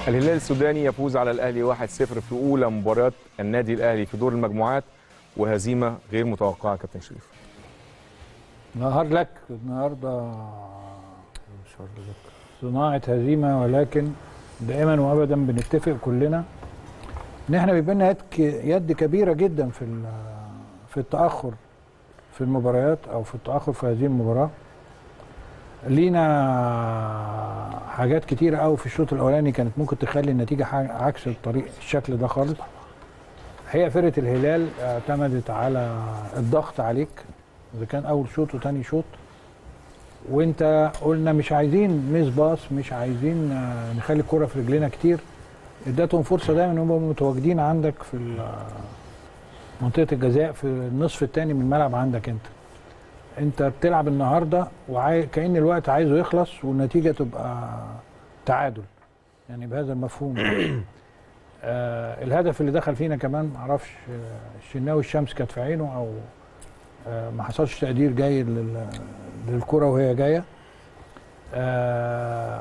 الهلال السوداني يفوز على الاهلي 1-0 في اولى مباريات النادي الاهلي في دور المجموعات وهزيمه غير متوقعه كابتن شريف نهار لك النهارده صناعه هزيمه ولكن دائما وابدا بنتفق كلنا ان احنا بيبقى لنا يد ك- يد كبيره جدا في ال- في التاخر في المباريات او في التاخر في هذه المباراه لينا حاجات كتيره قوي في الشوط الاولاني كانت ممكن تخلي النتيجه ح- عكس الطريق الشكل ده خالص هي فرقه الهلال اعتمدت على الضغط عليك اذا كان اول شوط وتاني شوط وانت قلنا مش عايزين ميس باص مش عايزين آه، نخلي الكره في رجلينا كتير اديتهم فرصه دايما ان هم متواجدين عندك في ال- منطقه الجزاء في النصف الثاني من الملعب عندك انت انت بتلعب النهارده وعاي... كان الوقت عايزه يخلص والنتيجه تبقى تعادل يعني بهذا المفهوم آه الهدف اللي دخل فينا كمان معرفش آه، الشناوي الشمس كانت في عينه او آه ما حصلش تقدير جيد لل... للكره وهي جايه آه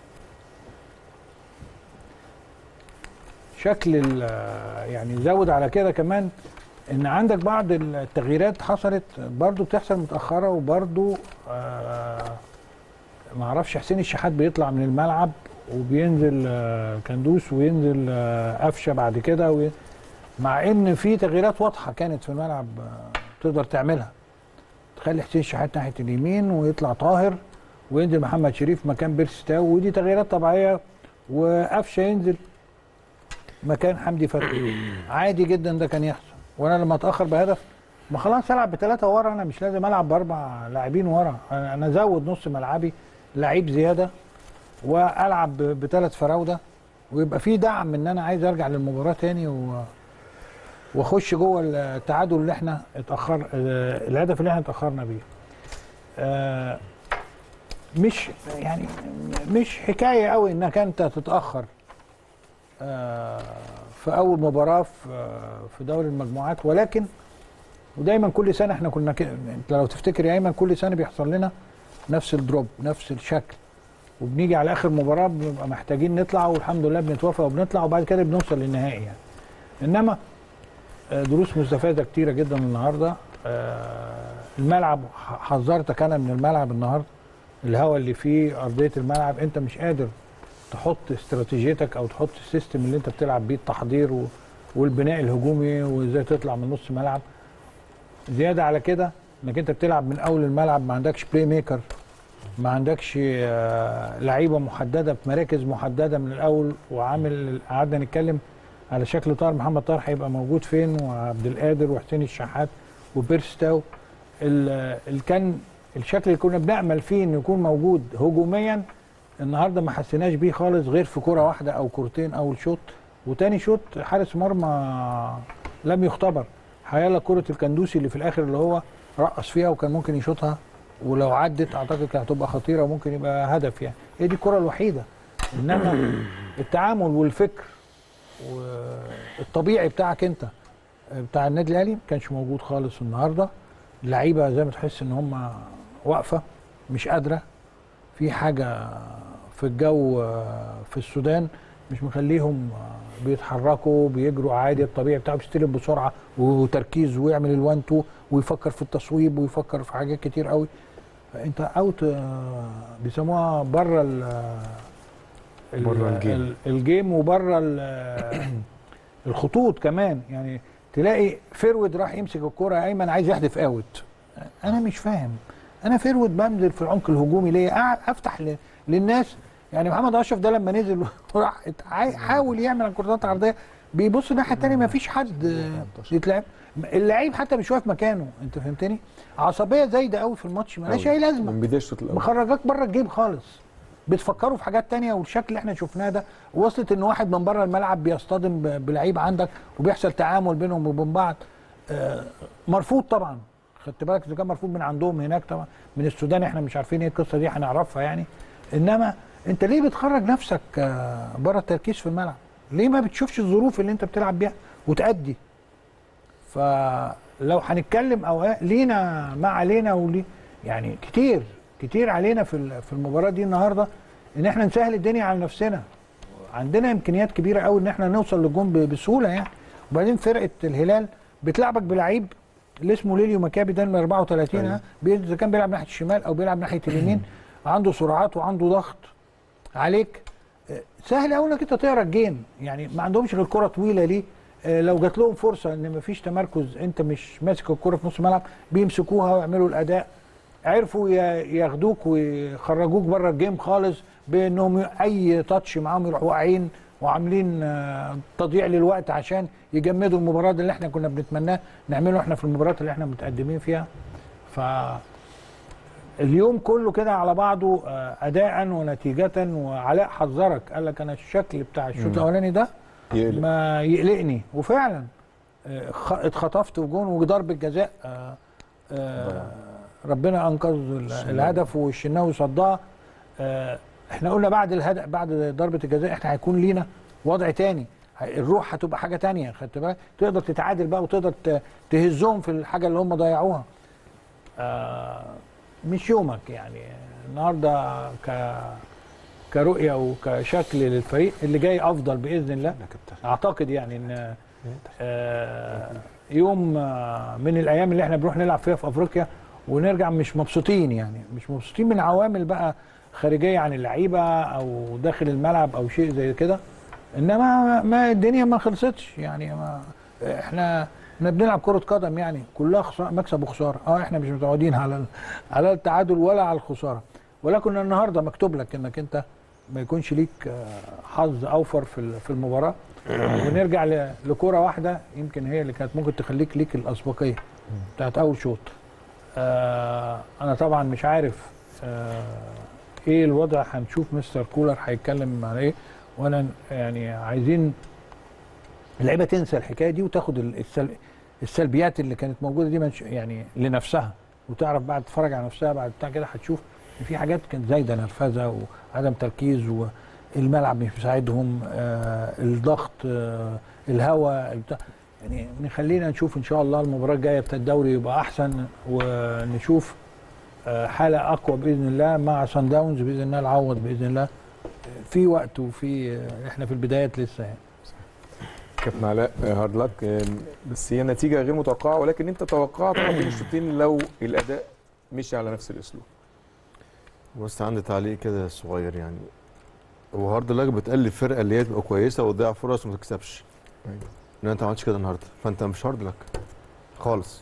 شكل ال- يعني زود على كده كمان ان عندك بعض التغييرات حصلت برضو بتحصل متاخره وبرضو آه ما اعرفش حسين الشحات بيطلع من الملعب وبينزل آه كندوس وينزل آه قفشه بعد كده وي- مع ان في تغييرات واضحه كانت في الملعب آه تقدر تعملها تخلي حسين الشحات ناحيه اليمين ويطلع طاهر وينزل محمد شريف مكان بيرستاو ودي تغييرات طبيعيه وقفشه ينزل مكان حمدي فتحي عادي جدا ده كان يحصل وانا لما اتاخر بهدف ما خلاص العب بثلاثه ورا انا مش لازم العب باربع لاعبين ورا انا أنا ازود نص ملعبي لعيب زياده والعب ب- بثلاث فراوده ويبقى في دعم ان انا عايز ارجع للمباراه تاني و... واخش جوه التعادل اللي احنا اتاخر آه، الهدف اللي احنا اتاخرنا بيه آه، مش يعني مش حكايه قوي انك انت تتاخر آه، في اول مباراه في آه، في دوري المجموعات ولكن ودايما كل سنه احنا كنا كده انت لو تفتكر يا ايمن كل سنه بيحصل لنا نفس الدروب نفس الشكل وبنيجي على اخر مباراه بنبقى محتاجين نطلع والحمد لله بنتوفق وبنطلع وبعد كده بنوصل للنهائي يعني انما آه، دروس مستفاده كتيره جدا النهارده آه، الملعب ح- حذرتك انا من الملعب النهارده الهواء اللي فيه ارضيه الملعب انت مش قادر تحط استراتيجيتك او تحط السيستم اللي انت بتلعب بيه التحضير و- والبناء الهجومي وازاي تطلع من نص ملعب زياده على كده انك انت بتلعب من اول الملعب ما عندكش بلاي ميكر ما عندكش آه، لعيبه محدده في مراكز محدده من الاول وعامل قعدنا نتكلم على شكل طاهر محمد طاهر هيبقى موجود فين وعبد القادر وحسين الشحات وبيرستاو ال- ال- كان الشكل اللي كنا بنامل فيه انه يكون موجود هجوميا النهارده ما حسيناش بيه خالص غير في كره واحده او كورتين اول شوط وتاني شوط حارس مرمى لم يختبر حيالا كره الكندوسي اللي في الاخر اللي هو رقص فيها وكان ممكن يشوطها ولو عدت اعتقد كانت هتبقى خطيره وممكن يبقى هدف يعني هي دي الكره الوحيده انما التعامل والفكر والطبيعي بتاعك انت بتاع النادي الاهلي ما كانش موجود خالص النهارده اللعيبه زي ما تحس ان هم واقفه مش قادره في حاجه في الجو آه، في السودان مش مخليهم آه، بيتحركوا بيجروا عادي الطبيعي بتاعه بيستلم بسرعه وتركيز ويعمل الوان تو ويفكر في التصويب ويفكر في حاجات كتير قوي فانت اوت آه، بيسموها بره ال ال- بره الجيم. ال- الجيم وبره ال- الخطوط كمان يعني تلاقي فيرود راح يمسك الكرة ايمن عايز يحدف اوت انا مش فاهم انا فيرود بنزل في العمق الهجومي ليه قاعد افتح ل- للناس يعني محمد اشرف ده لما نزل وراح ات- عاي- حاول يعمل الكرات العرضيه بيبص الناحيه الثانيه ما فيش حد آه، يتلعب اللعيب حتى مش واقف مكانه انت فهمتني عصبيه زايده قوي في الماتش مالهاش اي لازمه من بدايه الشوط الاول مخرجاك بره الجيم خالص بتفكروا في حاجات تانية والشكل اللي احنا شفناه ده وصلت ان واحد من بره الملعب بيصطدم ب- بلعيب عندك وبيحصل تعامل بينهم وبين بعض آه، مرفوض طبعا خدت بالك اذا كان مرفوض من عندهم هناك طبعا من السودان احنا مش عارفين ايه القصه دي هنعرفها يعني انما انت ليه بتخرج نفسك آه، بره التركيز في الملعب ليه ما بتشوفش الظروف اللي انت بتلعب بيها وتأدي فلو هنتكلم او إيه، لينا ما علينا وليه يعني كتير كتير علينا في ال- في المباراه دي النهارده ان احنا نسهل الدنيا على نفسنا عندنا امكانيات كبيره قوي ان احنا نوصل للجون ب- بسهوله يعني وبعدين فرقه الهلال بتلعبك بلعيب اللي اسمه ليليو مكابي ده ال 34 أيوة. ها بي- اذا كان بيلعب ناحيه الشمال او بيلعب ناحيه اليمين عنده سرعات وعنده ضغط عليك آه، سهل قوي انك انت تقرا الجيم يعني ما عندهمش غير كره طويله ليه آه، لو جات لهم فرصه ان مفيش تمركز انت مش ماسك الكره في نص الملعب بيمسكوها ويعملوا الاداء عرفوا ي- ياخدوك ويخرجوك بره الجيم خالص بانهم ي- اي تاتش معاهم يروحوا واقعين وعاملين آه، تضييع للوقت عشان يجمدوا المباراه دي اللي احنا كنا بنتمناه نعمله احنا في المباريات اللي احنا متقدمين فيها ف اليوم كله كده على بعضه آه، اداء ونتيجه وعلاء حذرك قال لك انا الشكل بتاع الشوط مم. الاولاني ده يقلق. ما يقلقني وفعلا آه، خ- اتخطفت في جون وضربه جزاء آه، آه، ربنا انقذ ال- الشناوي. الهدف والشناوي صدها آه، احنا قلنا بعد الهدف بعد ضربه الجزاء احنا هيكون لينا وضع تاني ه- الروح هتبقى حاجه تانية خدت بالك تقدر تتعادل بقى وتقدر ت- تهزهم في الحاجه اللي هم ضيعوها آه، مش يومك يعني النهارده ك كرؤيه وكشكل للفريق اللي جاي افضل باذن الله اعتقد يعني ان آه، يوم آه، من الايام اللي احنا بنروح نلعب فيها في افريقيا ونرجع مش مبسوطين يعني مش مبسوطين من عوامل بقى خارجيه عن اللعيبه او داخل الملعب او شيء زي كده انما ما الدنيا ما خلصتش يعني ما احنا احنا بنلعب كره قدم يعني كلها خسارة مكسب وخساره اه احنا مش متعودين على ال- على التعادل ولا على الخساره ولكن النهارده مكتوب لك انك انت ما يكونش ليك آه، حظ اوفر في ال- في المباراه ونرجع ل- لكره واحده يمكن هي اللي كانت ممكن تخليك ليك الاسبقيه بتاعت اول شوط آه انا طبعا مش عارف آه ايه الوضع هنشوف مستر كولر هيتكلم عن ايه وانا يعني عايزين اللعيبه تنسى الحكايه دي وتاخد ال- السل... السلبيات اللي كانت موجوده دي منش- يعني لنفسها وتعرف بعد تتفرج على نفسها بعد بتاع كده هتشوف ان في حاجات كانت زايده نرفزه وعدم تركيز والملعب مش مساعدهم آه الضغط آه الهواء البتاع يعني نخلينا نشوف ان شاء الله المباراه الجايه بتاع الدوري يبقى احسن ونشوف آه حاله اقوى باذن الله مع سان داونز باذن الله العوض باذن الله في وقت وفي آه، احنا في البدايات لسه يعني كابتن علاء آه، هارد لك آه، بس هي نتيجه غير متوقعه ولكن انت توقعت ما بين الشوطين لو الاداء مشي على نفس الاسلوب بص عندي تعليق كده صغير يعني هو هارد لك بتقلب فرقه اللي هي تبقى كويسه وتضيع فرص وما تكسبش أيوة. ان انت ما عملتش كده النهارده فانت مش هارد لك خالص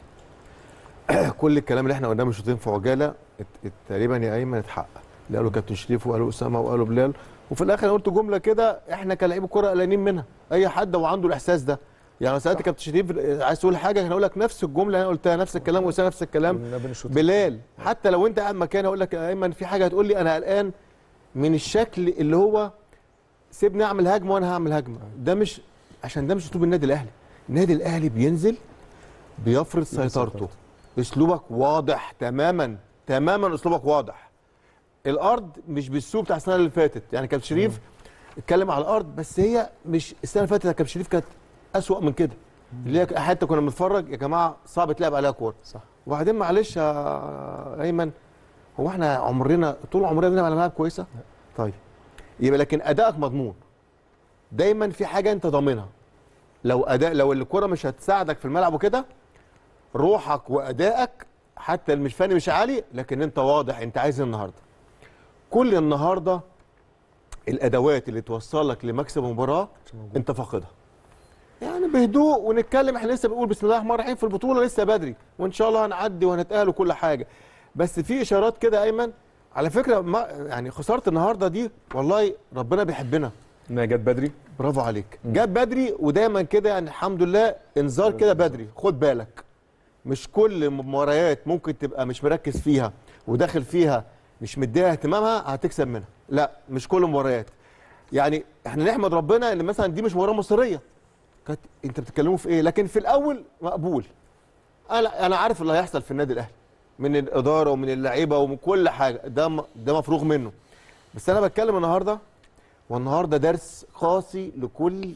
كل الكلام اللي احنا قلناه من شوطين في عجاله ات- ات- تقريبا يا ايمن اتحقق اللي قالوا كابتن شريف وقالوا اسامه وقالوا بلال وفي الاخر انا قلت جمله كده احنا كلاعيب كوره قلقانين منها اي حد وعنده الاحساس ده يعني لو سالت كابتن شريف عايز تقول حاجه انا اقول لك نفس الجمله اللي انا قلتها نفس الكلام واسامه نفس الكلام ما بين الشوطين بلال حتى لو انت قاعد مكاني اقول لك يا ايمن في حاجه هتقول لي انا قلقان من الشكل اللي هو سيبني اعمل هجمه وانا هعمل هجمه ده مش عشان ده مش اسلوب النادي الاهلي النادي الاهلي بينزل بيفرض سيطرته اسلوبك واضح تماما تماما اسلوبك واضح الارض مش بالسوق بتاع السنه اللي فاتت يعني كابتن شريف اتكلم على الارض بس هي مش السنه اللي فاتت يا كابتن شريف كانت اسوأ من كده اللي هي حتى كنا بنتفرج يا جماعه صعب تلعب عليها كوره صح وبعدين معلش يا ايمن هو احنا عمرنا طول عمرنا بنلعب على ملاعب كويسه طيب يبقى لكن ادائك مضمون دايما في حاجه انت ضامنها لو اداء لو الكره مش هتساعدك في الملعب وكده روحك وادائك حتى اللي مش فني مش عالي لكن انت واضح انت عايز إيه النهارده كل النهارده الادوات اللي توصلك لمكسب المباراه انت فاقدها يعني بهدوء ونتكلم احنا لسه بنقول بسم الله الرحمن الرحيم في البطوله لسه بدري وان شاء الله هنعدي وهنتاهل وكل حاجه بس في اشارات كده يا ايمن على فكره ما يعني خساره النهارده دي والله ربنا بيحبنا انها جت بدري برافو عليك مم. جاب بدري ودايما كده يعني الحمد لله انذار كده بدري خد بالك مش كل مباريات ممكن تبقى مش مركز فيها وداخل فيها مش مديها اهتمامها هتكسب منها لا مش كل المباريات يعني احنا نحمد ربنا ان مثلا دي مش مباراه مصريه كانت انت بتتكلموا في ايه لكن في الاول مقبول انا انا عارف اللي هيحصل في النادي الاهلي من الاداره ومن اللعيبه ومن كل حاجه ده م- ده مفروغ منه بس انا بتكلم النهارده والنهارده درس قاسي لكل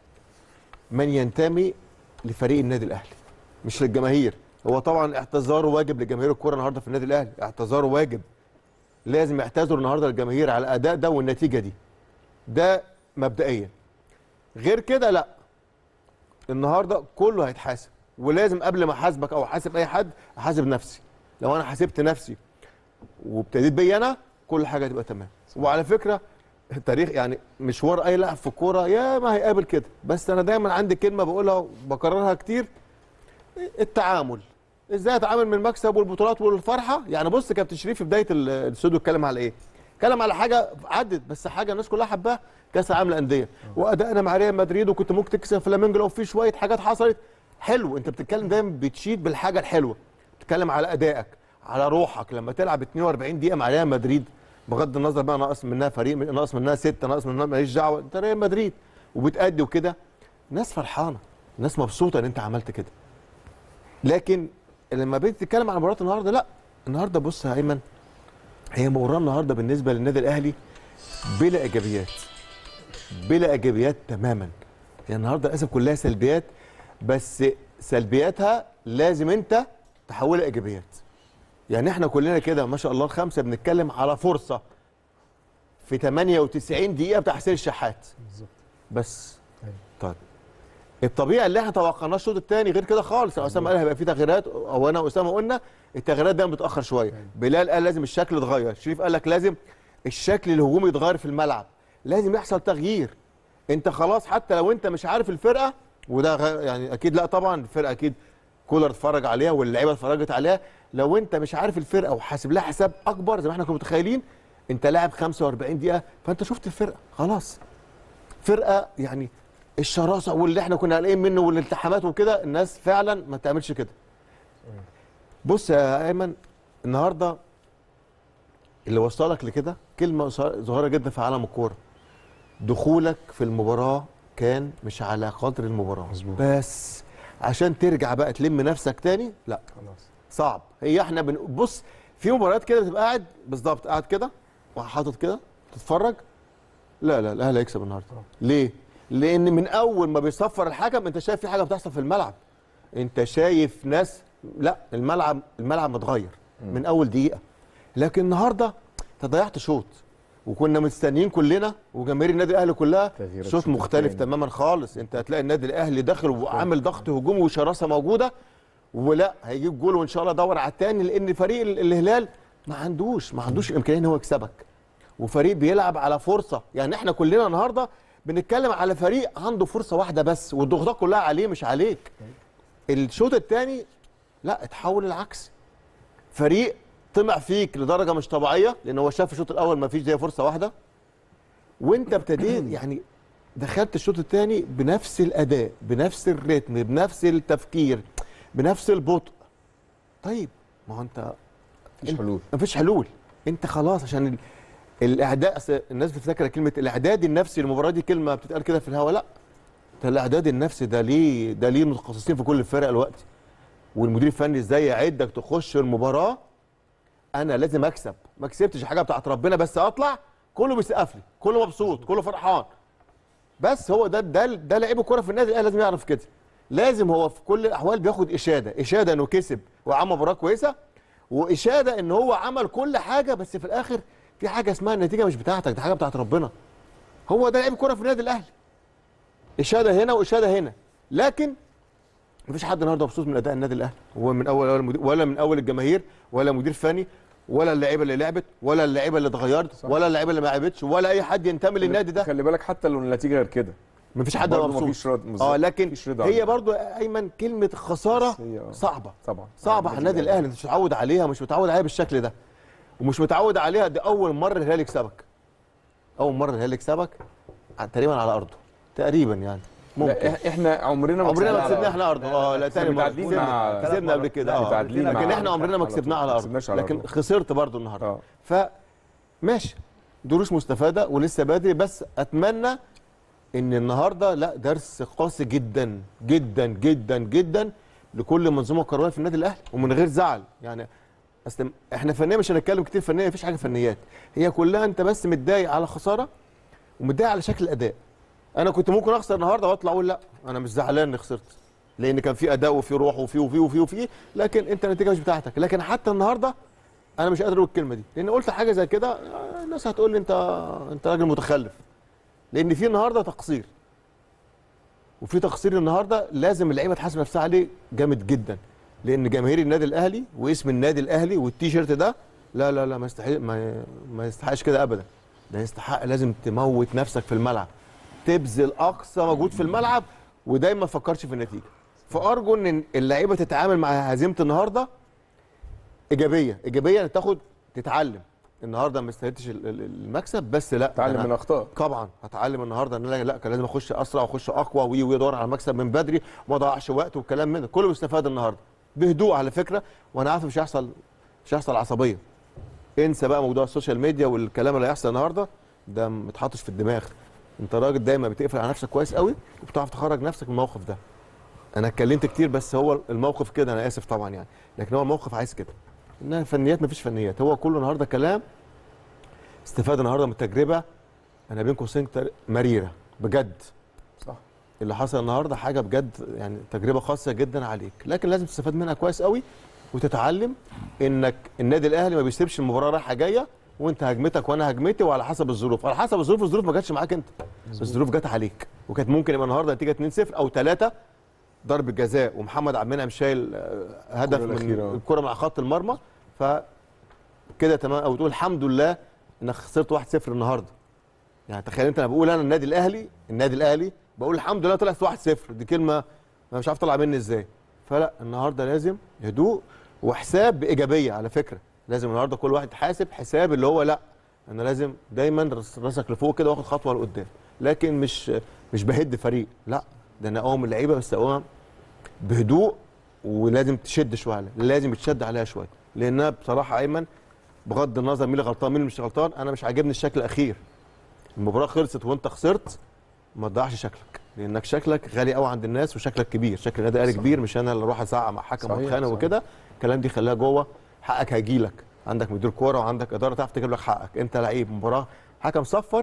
من ينتمي لفريق النادي الاهلي مش للجماهير هو طبعا اعتذاره واجب لجماهير الكوره النهارده في النادي الاهلي اعتذاره واجب لازم يعتذروا النهارده للجماهير على الاداء ده والنتيجه دي ده مبدئيا غير كده لا النهارده كله هيتحاسب ولازم قبل ما احاسبك او احاسب اي حد احاسب نفسي لو انا حاسبت نفسي وابتديت بيا انا كل حاجه هتبقى تمام وعلى فكره التاريخ يعني مشوار اي لاعب في الكوره يا ما هيقابل كده بس انا دايما عندي كلمه بقولها وبكررها كتير التعامل ازاي اتعامل من المكسب والبطولات والفرحه يعني بص كابتن شريف في بدايه ال- الاستوديو اتكلم على ايه اتكلم على حاجه عدت بس حاجه الناس كلها حباها كاس العالم للانديه وادائنا مع ريال مدريد وكنت ممكن تكسب فلامينجو لو في شويه حاجات حصلت حلو انت بتتكلم دايما بتشيد بالحاجه الحلوه بتتكلم على ادائك على روحك لما تلعب 42 دقيقه مع ريال مدريد بغض النظر بقى ناقص منها فريق ناقص منها سته ناقص منها ماليش دعوه انت ريال مدريد وبتأدي وكده الناس فرحانه الناس مبسوطه ان انت عملت كده لكن لما بقيت تتكلم عن مباراه النهارده لا النهارده بص يا ايمن هي مباراه النهارده بالنسبه للنادي الاهلي بلا ايجابيات بلا ايجابيات تماما هي النهارده للاسف كلها سلبيات بس سلبياتها لازم انت تحولها ايجابيات يعني احنا كلنا كده ما شاء الله الخمسه بنتكلم على فرصه في 98 دقيقه بتاع حسين الشحات بس طيب الطبيعي اللي احنا توقعناه الشوط الثاني غير كده خالص اسامه قال هيبقى في تغييرات او انا واسامه قلنا التغييرات دايما بتاخر شويه بلال قال لازم الشكل يتغير شريف قال لك لازم الشكل الهجومي يتغير في الملعب لازم يحصل تغيير انت خلاص حتى لو انت مش عارف الفرقه وده غ- يعني اكيد لا طبعا الفرقه اكيد كولر اتفرج عليها واللعيبه اتفرجت عليها لو انت مش عارف الفرقه وحاسب لها حساب اكبر زي ما احنا كنا متخيلين انت لاعب 45 دقيقه فانت شفت الفرقه خلاص فرقه يعني الشراسه واللي احنا كنا قلقين منه والالتحامات وكده الناس فعلا ما تعملش كده بص يا ايمن النهارده اللي وصلك لكده كلمه ظاهره جدا في عالم الكوره دخولك في المباراه كان مش على قدر المباراه مظبوط. بس عشان ترجع بقى تلم نفسك تاني لا خلاص صعب هي احنا بن... بص في مباريات كده بتبقى قاعد بالظبط قاعد كده وحاطط كده تتفرج لا لا الاهلي هيكسب النهارده ليه؟ لان من اول ما بيصفر الحكم انت شايف في حاجه بتحصل في الملعب انت شايف ناس لا الملعب الملعب متغير من اول دقيقه لكن النهارده انت ضيعت شوط وكنا مستنيين كلنا وجماهير النادي الاهلي كلها تغييرات شوط الشوط مختلف التاني. تماما خالص انت هتلاقي النادي الاهلي داخل وعامل ضغط هجومي وشراسه موجوده ولا هيجيب جول وان شاء الله دور على الثاني لان فريق ال- الهلال ما عندوش ما عندوش الامكانيه ان هو يكسبك وفريق بيلعب على فرصه يعني احنا كلنا النهارده بنتكلم على فريق عنده فرصه واحده بس والضغوطات كلها عليه مش عليك الشوط الثاني لا اتحول العكس فريق طمع فيك لدرجه مش طبيعيه لان هو شاف الشوط الاول ما فيش زي فرصه واحده وانت ابتديت يعني دخلت الشوط الثاني بنفس الاداء بنفس الريتم بنفس التفكير بنفس البطء طيب ما هو انت مفيش حلول مفيش حلول انت خلاص عشان ال... الاعداد أصل الناس بتفكر كلمه الاعداد النفسي للمباراه دي كلمه بتتقال كده في الهواء لا ده الاعداد النفسي ده ليه ده ليه متخصصين في كل الفرق الوقت والمدير الفني ازاي يعدك تخش المباراه انا لازم اكسب ما كسبتش حاجه بتاعت ربنا بس اطلع كله بيسقف لي كله مبسوط كله فرحان بس هو ده ده ده لعيب الكوره في النادي الاهلي لازم يعرف كده لازم هو في كل الاحوال بياخد اشاده اشاده انه كسب وعمل مباراه كويسه واشاده ان هو عمل كل حاجه بس في الاخر في حاجه اسمها النتيجه مش بتاعتك دي حاجه بتاعت ربنا هو ده لعيب الكوره في النادي الاهلي اشاده هنا واشاده هنا لكن مفيش حد النهارده مبسوط من اداء النادي الاهلي هو من اول ولا, مدير ولا من اول الجماهير ولا مدير فني ولا اللعيبه اللي لعبت ولا اللعيبه اللي اتغيرت صح. ولا اللعيبه اللي ما لعبتش ولا اي حد ينتمي للنادي ده خلي بالك حتى لو النتيجه غير كده مفيش حد برضه مبسوط مفيش رد- بالظبط. اه لكن مفيش رضا هي عنه. برضو ايمن كلمه خساره بس هي- آه. صعبه طبعا صعبه على النادي الاهلي انت مش متعود عليها مش متعود عليها بالشكل ده ومش متعود عليها دي اول مره الهلال يكسبك اول مره الهلال يكسبك ع- تقريبا على ارضه تقريبا يعني ممكن لا إح- احنا عمرنا ما عمرنا ما كسبنا على كسبنا احنا ارضه اه لا تاني مره متعادلين كسبنا مع- كسبنا قبل كده لا، اه متعادلين لكن مع- احنا عمرنا ما على كسبناه طول. على ما ارضه كسبناش على لكن أرضه. خسرت برضو النهارده اه ف ماشي دروس مستفاده ولسه بدري بس اتمنى ان النهارده لا درس قاسي جدا جدا جدا جدا لكل منظومه كرويه في النادي الاهلي ومن غير زعل يعني اصل احنا فنيا مش هنتكلم كتير فنيا مفيش حاجه فنيات هي كلها انت بس متضايق على خساره ومتضايق على شكل الاداء انا كنت ممكن اخسر النهارده واطلع اقول لا انا مش زعلان اني خسرت لان كان في اداء وفي روح وفي وفي وفي وفي لكن انت النتيجه مش بتاعتك لكن حتى النهارده انا مش قادر اقول الكلمه دي لان قلت حاجه زي كده آه، الناس هتقول لي انت انت راجل متخلف لان في النهارده تقصير وفي تقصير النهارده لازم اللعيبه تحاسب نفسها عليه جامد جدا لان جماهير النادي الاهلي واسم النادي الاهلي والتيشيرت ده لا لا لا ما يستحق ما, ما يستحقش كده ابدا ده يستحق لازم تموت نفسك في الملعب تبذل اقصى مجهود في الملعب ودايما ما تفكرش في النتيجه فارجو ان اللعيبه تتعامل مع هزيمه النهارده ايجابيه ايجابيه إنك تاخد تتعلم النهارده ما استفدتش ال- ال- المكسب بس لا تعلم أنا- من اخطاء طبعا هتعلم النهارده ان لا, لا كان لازم اخش اسرع واخش اقوى وي ويدور على مكسب من بدري وما اضيعش وقت والكلام من ده كله بيستفاد النهارده بهدوء على فكره وانا عارف مش هيحصل مش هيحصل عصبيه انسى بقى موضوع السوشيال ميديا والكلام اللي هيحصل النهارده ده ما يتحطش في الدماغ انت راجل دايما بتقفل على نفسك كويس قوي وبتعرف تخرج نفسك من الموقف ده انا اتكلمت كتير بس هو الموقف كده انا اسف طبعا يعني لكن هو الموقف عايز كده انها فنيات مفيش فنيات هو كله النهارده كلام استفاد النهارده من التجربه انا بين قوسين تر- مريره بجد صح اللي حصل النهارده حاجه بجد يعني تجربه خاصه جدا عليك لكن لازم تستفاد منها كويس قوي وتتعلم انك النادي الاهلي ما بيسيبش المباراه رايحه جايه وانت هجمتك وانا هجمتي وعلى حسب الظروف على حسب الظروف الظروف ما جاتش معاك انت الظروف جت عليك وكانت ممكن يبقى النهارده نتيجه 2-0 او 3 ضربه جزاء ومحمد عبد المنعم شايل آه، هدف الكرة من الأخيرة. الكره مع خط المرمى ف كده تمام او تقول الحمد لله انك خسرت 1-0 النهارده يعني تخيل انت انا بقول انا النادي الاهلي النادي الاهلي بقول الحمد لله طلعت 1-0 دي كلمه انا مش عارف طلع مني ازاي فلا النهارده لازم هدوء وحساب بايجابيه على فكره لازم النهارده كل واحد يحاسب حساب اللي هو لا انا لازم دايما رس- راسك لفوق كده واخد خطوه لقدام لكن مش مش بهد فريق لا ده انا اقوم اللعيبه بس اقوم بهدوء ولازم تشد شويه عليها لازم يتشد عليها شويه لانها بصراحه ايمن بغض النظر مين اللي غلطان مين اللي مش غلطان انا مش عاجبني الشكل الاخير المباراه خلصت وانت خسرت ما تضيعش شكلك لانك شكلك غالي قوي عند الناس وشكلك كبير شكل النادي الاهلي صحيح. كبير مش انا اللي اروح ازعق مع حكم صحيح، واتخانق صحيح. وكده الكلام دي خليها جوه حقك هيجيلك عندك مدير كوره وعندك اداره تعرف تجيب لك حقك انت لعيب مباراه حكم صفر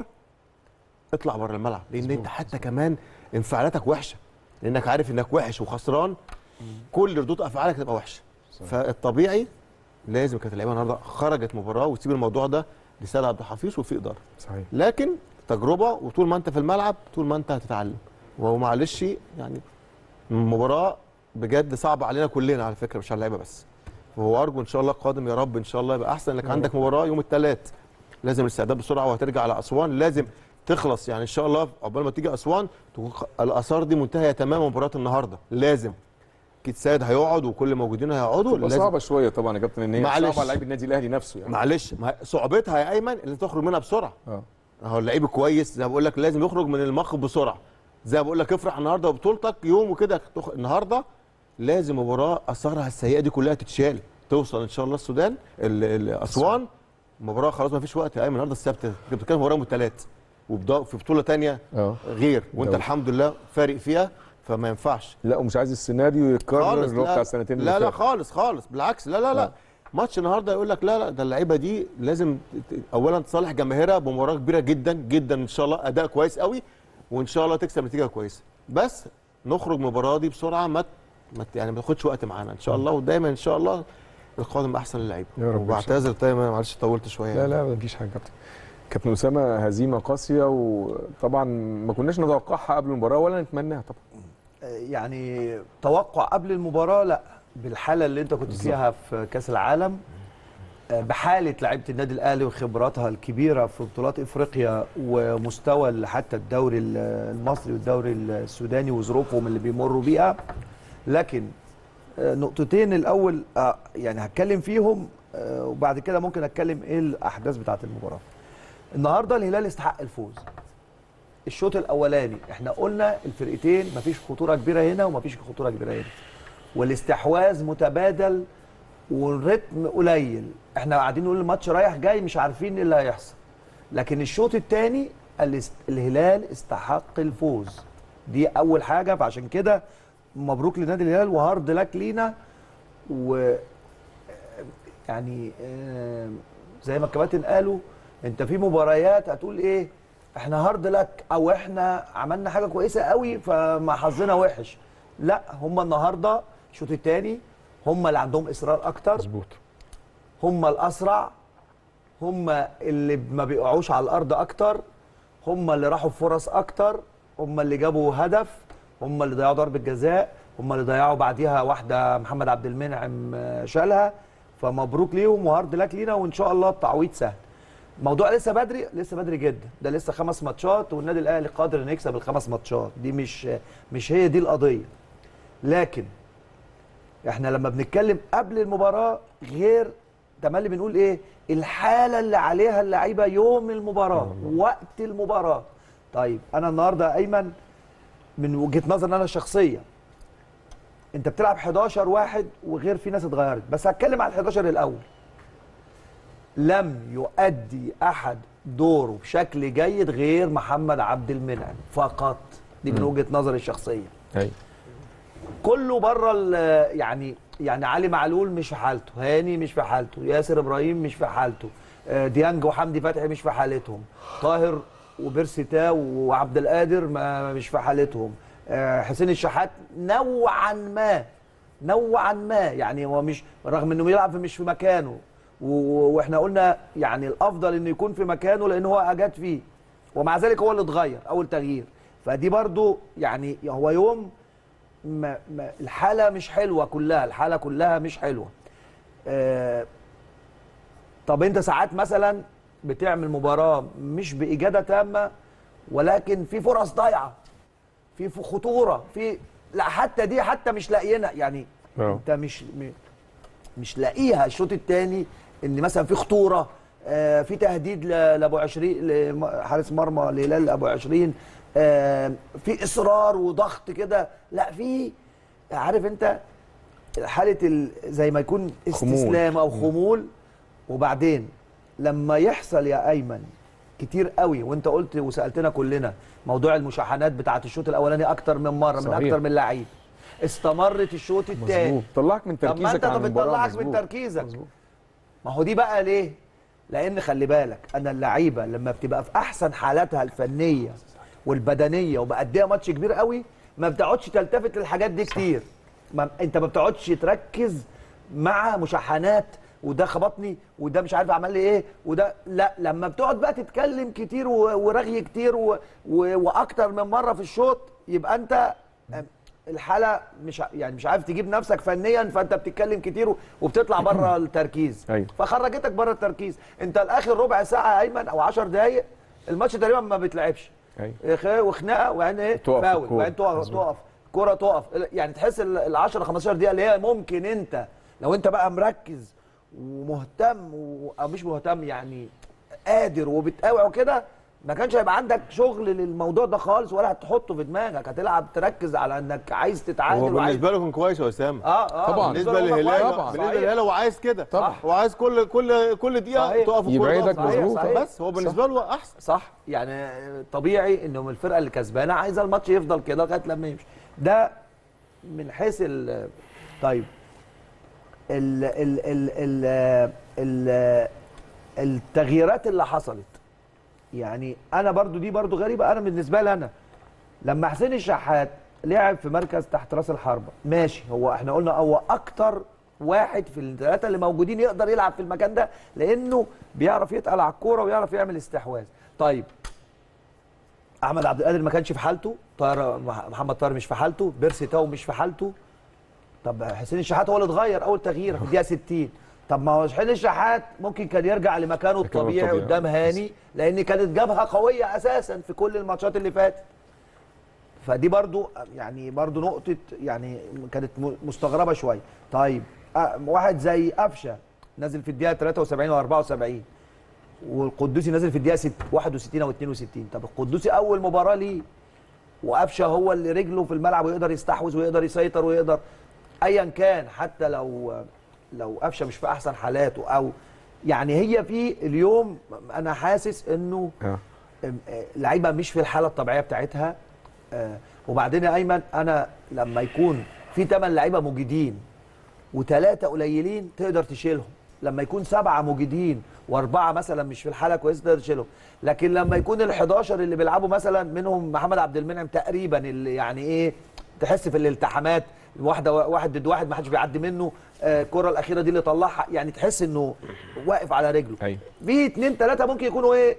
اطلع بره الملعب لان انت حتى كمان انفعالاتك وحشه لانك عارف انك وحش وخسران كل ردود افعالك تبقى وحشه صحيح. فالطبيعي لازم كانت اللعيبه النهارده خرجت مباراه وتسيب الموضوع ده لسيد عبد الحفيظ وفي اداره صحيح لكن تجربه وطول ما انت في الملعب طول ما انت هتتعلم وهو معلش يعني المباراه بجد صعبه علينا كلنا على فكره مش على اللعيبه بس وهو ارجو ان شاء الله القادم يا رب ان شاء الله يبقى احسن انك يا عندك مباراه يوم الثلاث لازم الاستعداد بسرعه وهترجع على اسوان لازم تخلص يعني ان شاء الله عقبال ما تيجي اسوان تكون خ- الاثار دي منتهيه تماما مباراه النهارده لازم اكيد سيد هيقعد وكل الموجودين هيقعدوا تبقى لازم صعبه شويه طبعا يا كابتن ان هي معلش. صعبه على لعيب النادي الاهلي نفسه يعني معلش ما صعوبتها يا ايمن اللي تخرج منها بسرعه اه هو اللعيب كويس زي ما بقول لك لازم يخرج من المخ بسرعه زي ما بقول لك افرح النهارده ببطولتك يوم وكده تخ... النهارده لازم مباراه اثارها السيئه دي كلها تتشال توصل ان شاء الله السودان ال- ال- اسوان مباراه خلاص ما فيش وقت يا ايمن النهارده السبت انت بتتكلم مباراه يوم الثلاث وبدا في بطوله ثانيه اه غير وانت دوري. الحمد لله فارق فيها فما ينفعش لا ومش عايز السيناريو يتكرر خالص اللي هو بتاع السنتين اللي لا لا فاتوا. خالص خالص بالعكس لا لا لا آه. ماتش النهارده يقول لك لا لا ده اللعيبه دي لازم ت- ت- اولا تصالح جماهيرها بمباراه كبيره جدا جدا ان شاء الله اداء كويس قوي وان شاء الله تكسب نتيجه كويسه بس نخرج من المباراه دي بسرعه ما ت- ما ت- يعني ما تاخدش وقت معانا ان شاء الله ودايما ان شاء الله القادم احسن للعيبه يا رب إن شاء الله. وبعتذر دايما معلش طولت شويه لا لا ما فيش حاجه كابتن كابتن اسامه هزيمه قاسيه وطبعا ما كناش نتوقعها قبل المباراه ولا نتمناها طبعا يعني توقع قبل المباراه لا بالحاله اللي انت كنت فيها في كاس العالم آه، بحاله لعيبه النادي الاهلي وخبراتها الكبيره في بطولات افريقيا ومستوى ال- حتى الدوري ال- المصري والدوري السوداني وظروفهم اللي بيمروا بيها لكن آه، نقطتين الاول آه، يعني هتكلم فيهم آه، وبعد كده ممكن اتكلم ايه الاحداث بتاعه المباراه النهارده الهلال استحق الفوز الشوط الاولاني احنا قلنا الفرقتين مفيش خطوره كبيره هنا ومفيش خطوره كبيره هنا والاستحواذ متبادل والريتم قليل احنا قاعدين نقول الماتش رايح جاي مش عارفين ايه اللي هيحصل لكن الشوط الثاني الهلال استحق الفوز دي اول حاجه فعشان كده مبروك لنادي الهلال وهارد لك لينا و يعني آه، زي ما الكباتن قالوا انت في مباريات هتقول ايه احنا هارد لك او احنا عملنا حاجه كويسه قوي فما حظنا وحش لا هم النهارده الشوط الثاني هم اللي عندهم اصرار اكتر مظبوط هم الاسرع هم اللي ما بيقعوش على الارض اكتر هم اللي راحوا فرص اكتر هم اللي جابوا هدف هم اللي ضيعوا ضربه جزاء هم اللي ضيعوا بعديها واحده محمد عبد المنعم آه، شالها فمبروك ليهم وهارد لك لينا وان شاء الله التعويض سهل الموضوع لسه بدري لسه بدري جدا ده لسه خمس ماتشات والنادي الاهلي قادر انه يكسب الخمس ماتشات دي مش مش هي دي القضيه لكن احنا لما بنتكلم قبل المباراه غير تملي بنقول ايه الحاله اللي عليها اللعيبه يوم المباراه وقت المباراه طيب انا النهارده ايمن من وجهه نظري انا الشخصيه انت بتلعب 11 واحد وغير في ناس اتغيرت بس هتكلم على ال 11 الاول لم يؤدي احد دوره بشكل جيد غير محمد عبد المنعم فقط دي من وجهه نظري الشخصيه ايوه كله بره ال- يعني يعني علي معلول مش في حالته هاني مش في حالته ياسر ابراهيم مش في حالته آه، ديانج وحمدي فتحي مش في حالتهم طاهر وبيرسي تاو وعبد القادر ما مش في حالتهم آه، حسين الشحات نوعا ما نوعا ما يعني هو مش رغم انه بيلعب في- مش في مكانه و- واحنا قلنا يعني الافضل انه يكون في مكانه لان هو اجاد فيه ومع ذلك هو اللي اتغير اول تغيير فدي برضو يعني هو يوم ما ما الحاله مش حلوه كلها الحاله كلها مش حلوه آه طب انت ساعات مثلا بتعمل مباراه مش باجاده تامه ولكن في فرص ضايعه في في خطوره في لا حتى دي حتى مش لاقيينها يعني آه. انت مش م- مش لاقيها الشوط الثاني ان مثلا في خطوره آه، في تهديد ل- لابو 20 لحارس مرمى لهلال ابو 20 آه، في اصرار وضغط كده لا في عارف انت حاله ال- زي ما يكون استسلام او خمول وبعدين لما يحصل يا ايمن كتير قوي وانت قلت وسالتنا كلنا موضوع المشاحنات بتاعه الشوط الاولاني اكتر من مره من صحيح. اكتر من لعيب استمرت الشوط الثاني مظبوط طلعك من طب ما تركيزك انت عن طب المباراه بتطلعك من مظبوط. تركيزك مظبوط. ما هو دي بقى ليه؟ لان خلي بالك انا اللعيبه لما بتبقى في احسن حالاتها الفنيه والبدنيه وبأديها ماتش كبير قوي ما بتقعدش تلتفت للحاجات دي كتير ما انت ما بتقعدش تركز مع مشاحنات وده خبطني وده مش عارف عمل لي ايه وده لا لما بتقعد بقى تتكلم كتير و- ورغي كتير و... و... واكتر من مره في الشوط يبقى انت الحاله مش ع- يعني مش عارف تجيب نفسك فنيا فانت بتتكلم كتير و- وبتطلع بره التركيز أيوة. فخرجتك بره التركيز انت الاخر ربع ساعه يا ايمن او 10 دقائق الماتش تقريبا ما بيتلعبش ايوه خ- وخناقه وبعدين ايه تقف فاول الكورة. وبعدين تقف مظبوط. تقف كرة تقف يعني تحس ال 10 15 دقيقه اللي هي ممكن انت لو انت بقى مركز ومهتم و... او مش مهتم يعني قادر وبتقاوع وكده ما كانش هيبقى عندك شغل للموضوع ده خالص ولا هتحطه في دماغك هتلعب تركز على انك عايز تتعادل هو وعايز بالنسبه له كان كويس يا اسامه اه اه طبعاً. بالنسبه له هو للهلال كويس. طبعاً. بالنسبه صحيح. للهلال هو عايز كده طبعاً. هو عايز كل كل كل دقيقه صحيح. تقف الكورة يبعدك تقف. مظبوط. صحيح. بس هو بالنسبه له احسن صح يعني طبيعي انه الفرقه اللي كسبانه عايزه الماتش يفضل كده لغايه لما يمشي ده من حيث ال طيب ال ال ال ال ال التغييرات اللي حصلت يعني انا برضو دي برضو غريبه انا بالنسبه لي انا لما حسين الشحات لعب في مركز تحت راس الحربه ماشي هو احنا قلنا هو اكتر واحد في الثلاثه اللي موجودين يقدر يلعب في المكان ده لانه بيعرف يتقل على الكوره ويعرف يعمل استحواذ طيب احمد عبد القادر ما كانش في حالته طاهر محمد طاهر مش في حالته بيرسي تاو مش في حالته طب حسين الشحات هو اللي اتغير اول تغيير في الدقيقه 60 طب ما هو حسين الشحات ممكن كان يرجع لمكانه الطبيعي الطبيعي. قدام هاني لان كانت جبهه قويه اساسا في كل الماتشات اللي فاتت فدي برضو يعني برضو نقطه يعني كانت م- مستغربه شويه طيب أه، واحد زي قفشه نازل في الدقيقه 73 و74 والقدوسي نازل في الدقيقه 6 61 او 62 طب القدوسي اول مباراه ليه وقفشه هو اللي رجله في الملعب ويقدر يستحوذ ويقدر يسيطر ويقدر ايا كان حتى لو لو قفشه مش في احسن حالاته او يعني هي في اليوم انا حاسس انه آه. ام- آه، لعيبه مش في الحاله الطبيعيه بتاعتها آه، وبعدين يا ايمن انا لما يكون في ثمان لعيبه مجيدين وثلاثه قليلين تقدر تشيلهم لما يكون سبعه مجيدين واربعه مثلا مش في الحاله كويسه تقدر تشيلهم لكن لما يكون ال11 اللي بيلعبوا مثلا منهم محمد عبد المنعم تقريبا اللي يعني ايه تحس في الالتحامات واحده واحد ضد واحد ما حدش بيعدي منه آه، الكره الاخيره دي اللي طلعها يعني تحس انه واقف على رجله ايوه في اتنين تلاته ممكن يكونوا ايه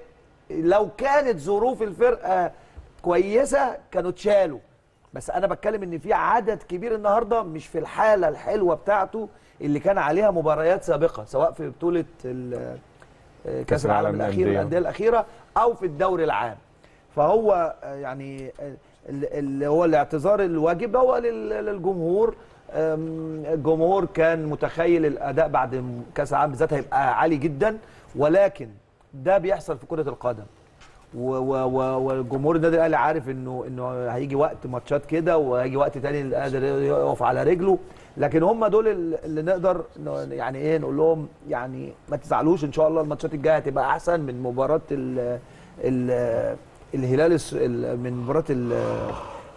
لو كانت ظروف الفرقه كويسه كانوا اتشالوا بس انا بتكلم ان في عدد كبير النهارده مش في الحاله الحلوه بتاعته اللي كان عليها مباريات سابقه سواء في بطوله ال- آه، كاس العالم العالم الاخير للأندية. الانديه الاخيره او في الدوري العام فهو آه، يعني آه، ال- اللي هو الاعتذار الواجب هو لل- للجمهور آم، الجمهور كان متخيل الاداء بعد كاس العالم بالذات هيبقى عالي جدا ولكن ده بيحصل في كره القدم و- و- و- والجمهور النادي الاهلي عارف انه انه هيجي وقت ماتشات كده وهيجي وقت تاني قادر يقف على رجله لكن هم دول ال- اللي نقدر ن- يعني ايه نقول لهم يعني ما تزعلوش ان شاء الله الماتشات الجايه هتبقى احسن من مباراه ال ال الهلال الس- ال- من مباراه ال-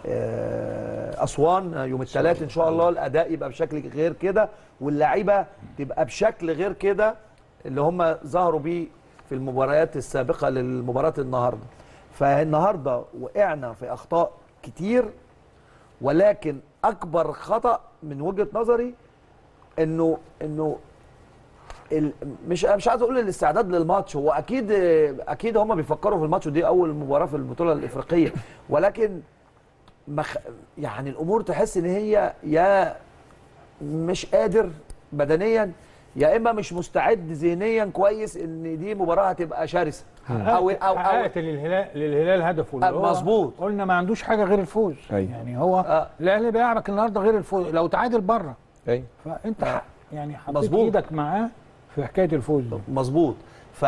آه، اسوان يوم الثلاث ان شاء الله الاداء يبقى بشكل غير كده واللعيبه تبقى بشكل غير كده اللي هم ظهروا بيه في المباريات السابقه للمباراه النهارده فالنهارده وقعنا في اخطاء كتير ولكن اكبر خطا من وجهه نظري انه انه ال- مش مش عايز اقول الاستعداد للماتش هو اكيد اكيد هم بيفكروا في الماتش ودي اول مباراه في البطوله الافريقيه ولكن مخ يعني الامور تحس ان هي يا مش قادر بدنيا يا اما مش مستعد ذهنيا كويس ان دي مباراه هتبقى شرسه او او او حققت للهلال للهلال هدفه اللي آه، هو مظبوط. قلنا ما عندوش حاجه غير الفوز أيوة. يعني هو آه. الاهلي بيلعبك النهارده غير الفوز لو تعادل بره ايوه فانت آه. يعني حطيت مظبوط. ايدك معاه في حكايه الفوز دي مظبوط ف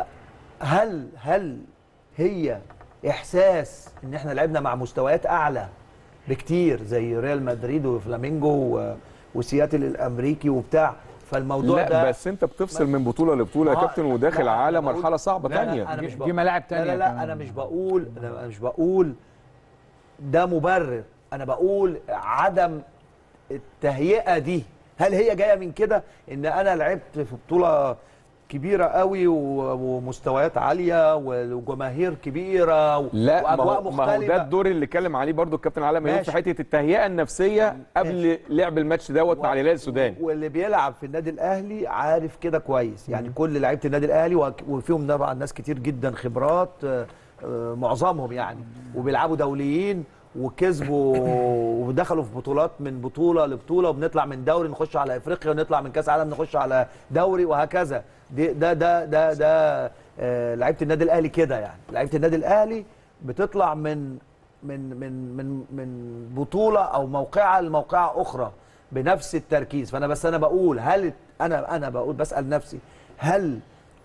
فهل هل هي احساس ان احنا لعبنا مع مستويات اعلى بكتير زي ريال مدريد وفلامينجو و- وسياتل الامريكي وبتاع فالموضوع لا ده بس انت بتفصل من بطوله لبطوله يا آه، كابتن وداخل لا، على أنا بقول- مرحله صعبه لا، لا، تانية أنا مش دي بقول- ملاعب لا تانية لا لا كمان. انا مش بقول انا مش بقول ده مبرر انا بقول عدم التهيئه دي هل هي جايه من كده ان انا لعبت في بطوله كبيره قوي و- ومستويات عاليه وجماهير كبيره و- لا ما واجواء هو, ما هو مختلفه ده الدور اللي اتكلم عليه برضو الكابتن علي ميمون في ماشي. حته التهيئه النفسيه قبل لعب الماتش دوت مع الهلال السوداني واللي بيلعب في النادي الاهلي عارف كده كويس يعني كل لعيبه النادي الاهلي وك- وفيهم طبعا ناس كتير جدا خبرات آه، آه، معظمهم يعني وبيلعبوا دوليين وكسبوا ودخلوا في بطولات من بطوله لبطوله وبنطلع من دوري نخش على افريقيا ونطلع من كاس عالم نخش على دوري وهكذا دي ده ده ده ده آه، لعيبه النادي الاهلي كده يعني لعيبه النادي الاهلي بتطلع من من من من من بطوله او موقعه لموقعه اخرى بنفس التركيز فانا بس انا بقول هل انا انا بقول بسال نفسي هل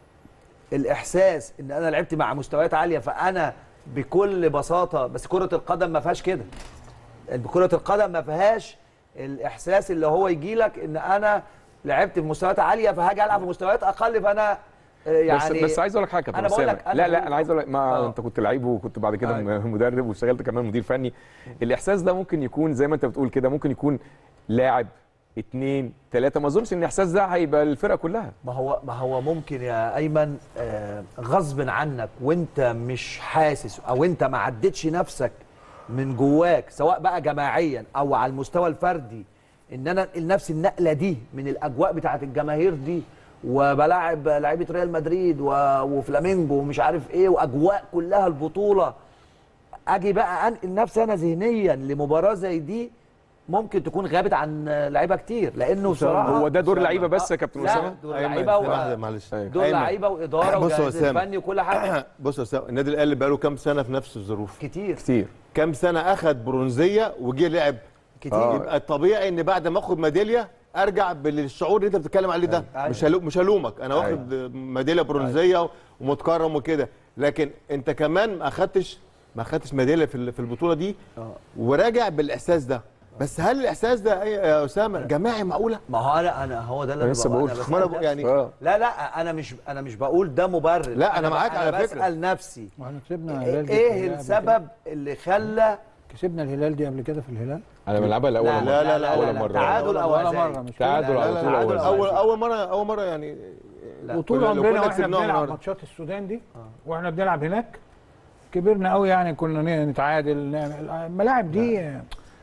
الاحساس ان انا لعبت مع مستويات عاليه فانا بكل بساطه بس كره القدم ما فيهاش كده كره القدم ما فيهاش الاحساس اللي هو يجي لك ان انا لعبت في مستويات عاليه فهاجي العب في مستويات اقل فانا آه، يعني بس بس عايز اقول لك حاجه يا كابتن أنا بقول أسامة. لك- أنا لا لا بقول- انا عايز اقول لك ما آه. انت كنت لعيب وكنت بعد كده أيوة. مدرب واشتغلت كمان مدير فني الاحساس ده ممكن يكون زي ما انت بتقول كده ممكن يكون لاعب اتنين تلاته ما اظنش ان الاحساس ده هيبقى الفرقه كلها ما هو ما هو ممكن يا ايمن آه، غصب عنك وانت مش حاسس او انت ما عدتش نفسك من جواك سواء بقى جماعيا او على المستوى الفردي ان انا انقل نفس النقله دي من الاجواء بتاعت الجماهير دي وبلاعب لعيبه ريال مدريد و- وفلامينجو ومش عارف ايه واجواء كلها البطوله اجي بقى انقل نفسي انا ذهنيا لمباراه زي دي ممكن تكون غابت عن لعيبه كتير لانه بصراحه هو ده دور لعيبه بس يا كابتن لا اسامه دور أيمن، لعيبه لحظة، و... معلش أيوة. دور أيمن. لعيبه واداره بص يا وجهاز أسامة. فني وكل حاجه بص يا أسامة، النادي الاهلي بقاله كام سنه في نفس الظروف كتير كتير كام سنه اخد برونزيه وجه لعب كتير آه. يبقى الطبيعي ان بعد ما اخد ميداليه ارجع بالشعور اللي انت بتتكلم عليه ده أيوة. مش هلو مش هلومك انا واخد ميداليه برونزيه ومتكرم وكده لكن انت كمان ما اخدتش ما اخدتش ميداليه في ال- في البطوله دي آه. وراجع بالاحساس ده بس هل الاحساس ده إيه يا اسامه جماعي معقوله ما هو انا انا هو ده اللي أنا لسه بقول- بقول. أنا ما بسأل أنا بقول نفسي. يعني اه لا لا انا مش انا مش بقول ده مبرر لا، أنا ب- معاك على فكرة. بسال نفسي واحنا كسبنا الهلال دي قبل ايه كده. السبب اللي خلى كسبنا الهلال دي قبل كده في الهلال انا بلعبها لاول لا مره لا، لا، لا، اول مره تعادل او ولا هزايم. مرة مش تعادل كده. على لا طول لا اول لا مرة. اول اول مره اول مره يعني لا. وطول لو عمرنا كنا واحنا كسبناهم بنلعب النهاردة. ماتشات السودان دي واحنا بنلعب هناك كبرنا قوي يعني كنا ن- نتعادل نعمل الملاعب دي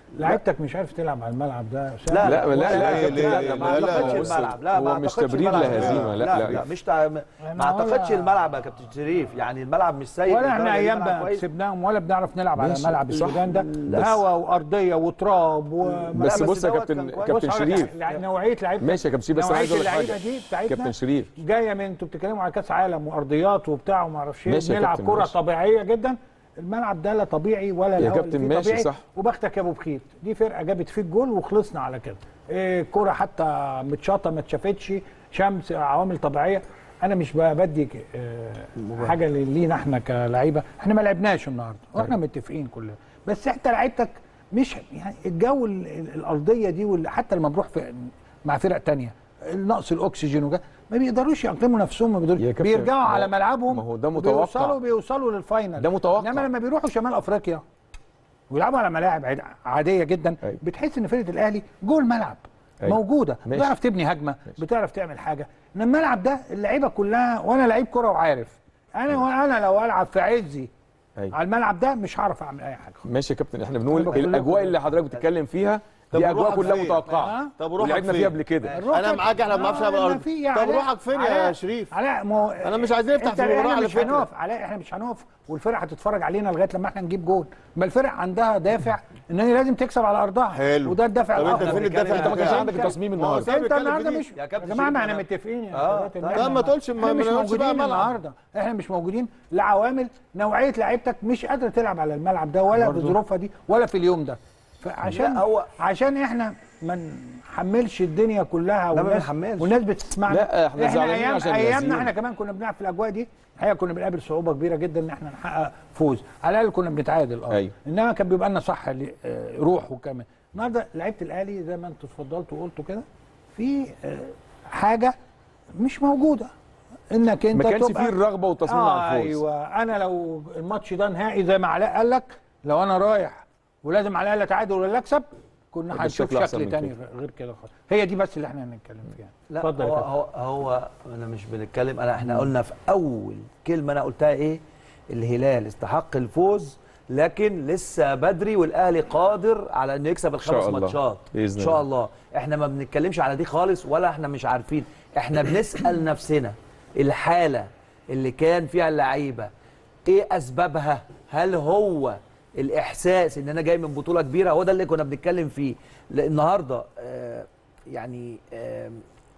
لعيبتك مش عارف تلعب على الملعب ده لا لا لا لا لا يا ليه- كابتن ليه- ما لا- لا- اعتقدش بص، الملعب لا ما هو مش اعتقدش تبرير الملعب. لهزيمه لا لا, لا, لا مش تع... ما إحنا اعتقدش ولا- الملعب يا كابتن شريف يعني الملعب مش سيء ولا احنا لدرجة ايام الملعب بقى كويس. كسبناهم ولا بنعرف نلعب على ماشي، ملعب صح. السودان ده بس- هوا وارضيه وتراب و بس لا، بس بص يا دوت كابتن كان كويس. كابتن بص هقول لك شريف على- نوعيه لعيبه ماشي يا كابتن شريف بس انا نوعيه عايز اقول لك اللعيبه حاجه دي بتاعتنا كابتن شريف جايه من انتوا بتتكلموا على كاس عالم وارضيات وبتاع وما اعرفش ايه ماشي يا بنلعب كابتن، كره ماشي. طبيعيه جدا الملعب ده لا طبيعي ولا يا الهوا كابتن اللي فيه ماشي، طبيعي صح. وبختك يا ابو بخيت دي فرقه جابت فيك جول وخلصنا على كده إيه كره حتى متشاطه ما اتشافتش شمس عوامل طبيعيه انا مش بقى بدي ك- آه، حاجه لينا احنا كلعيبه احنا ما لعبناش النهارده واحنا متفقين كلنا بس انت لعيبتك مش يعني الجو ال- ال- الارضيه دي وال- حتى لما بروح في مع فرق تانية نقص الاكسجين وكده ما بيقدروش يقيموا نفسهم ما بيقدروش يا كابتن، بيرجعوا ما على هو- ملعبهم ما هو ده متوقع. بيوصلوا بيوصلوا للفاينل ده متوقع. انما لما بيروحوا شمال افريقيا ويلعبوا على ملاعب عاد- عاديه جدا أيوة. بتحس ان فرقه الاهلي جوه الملعب أيوة. موجوده ماشي. بتعرف تبني هجمه بتعرف تعمل حاجه ان الملعب ده اللعيبه كلها وانا لعيب كره وعارف انا وانا لو العب في عزي أيوة. على الملعب ده مش هعرف اعمل اي حاجه ماشي يا كابتن احنا أنا بنقول بقول لك- الاجواء اللي حضرتك بتتكلم فيها طب دي اجواء روحك كلها فين؟ متوقعه ها؟ طب روحك ولعبنا فين؟ فيها قبل كده انا معاك احنا ما بنعرفش نلعب آه، الارض ما في طب علاء- روحك فين يا علاء- شريف علاء ما هو أنا مش عايزين نفتح أنت- في المباراة احنا على مش فكرة. هنقف علاء احنا مش هنقف والفرقه هتتفرج علينا لغايه لما احنا نجيب جول ما الفرق عندها دافع ان هي لازم تكسب على ارضها حلو. وده الدافع طب أنت الأفضل. فين الدافع انت ما كانش بتاعك؟ عندك التصميم ما هو النهارده سامي انت بيتكلم النهارده في دي. مش يا يا كابتن جماعه ما شريف احنا أنا- متفقين يا آه، كابتن. طيب. احنا- لا، ما تقولش- ما- احنا ما مش نقولش بقى موجودين ملعب. النهارده احنا مش موجودين لعوامل نوعيه لعيبتك مش قادره تلعب على الملعب ده ولا بظروفها دي ولا في اليوم ده فعشان لا، هو- عشان احنا ما نحملش الدنيا كلها لا، ما والناس بنحملش. والناس بتسمعنا لا، احنا زعلانين ايام عشان ايامنا الهزيمة. احنا كمان كنا بنلعب في الاجواء دي الحقيقه كنا بنقابل صعوبه كبيره جدا ان احنا نحقق فوز على الاقل كنا بنتعادل اه أيوة. انما كان بيبقى لنا صح ل- آه، روح وكمان النهارده لعيبه الاهلي زي ما انتوا اتفضلتوا وقلتوا كده في آه، حاجه مش موجوده انك انت ما كانش تبقى- فيه الرغبه والتصميم آه على الفوز ايوه انا لو الماتش ده نهائي زي ما علاء قال لك لو انا رايح ولازم على الاقل اتعادل ولا اكسب كنا يبقى هنشوف الشكل أحسن شكل من تاني كده. غير كده خالص هي دي بس اللي احنا هنتكلم فيها لا اتفضل يا هو, كابتن. هو هو انا مش بنتكلم انا احنا قلنا في اول كلمه انا قلتها ايه الهلال استحق الفوز لكن لسه بدري والاهلي قادر على انه يكسب شاء الخمس الله. ماتشات بإذن ان شاء الله. الله احنا ما بنتكلمش على دي خالص ولا احنا مش عارفين احنا بنسال نفسنا الحاله اللي كان فيها اللعيبه ايه اسبابها هل هو الاحساس ان انا جاي من بطوله كبيره هو ده اللي كنا بنتكلم فيه لأن النهارده آه يعني آه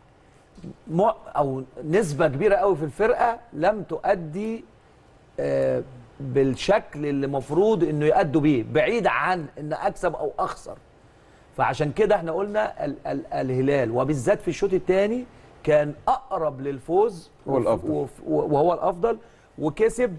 مع او نسبه كبيره قوي في الفرقه لم تؤدي آه، بالشكل اللي المفروض انه يأدوا بيه بعيد عن ان اكسب او اخسر فعشان كده احنا قلنا ال ال الهلال وبالذات في الشوط الثاني كان اقرب للفوز هو وف- الأفضل. وف- وهو الافضل وكسب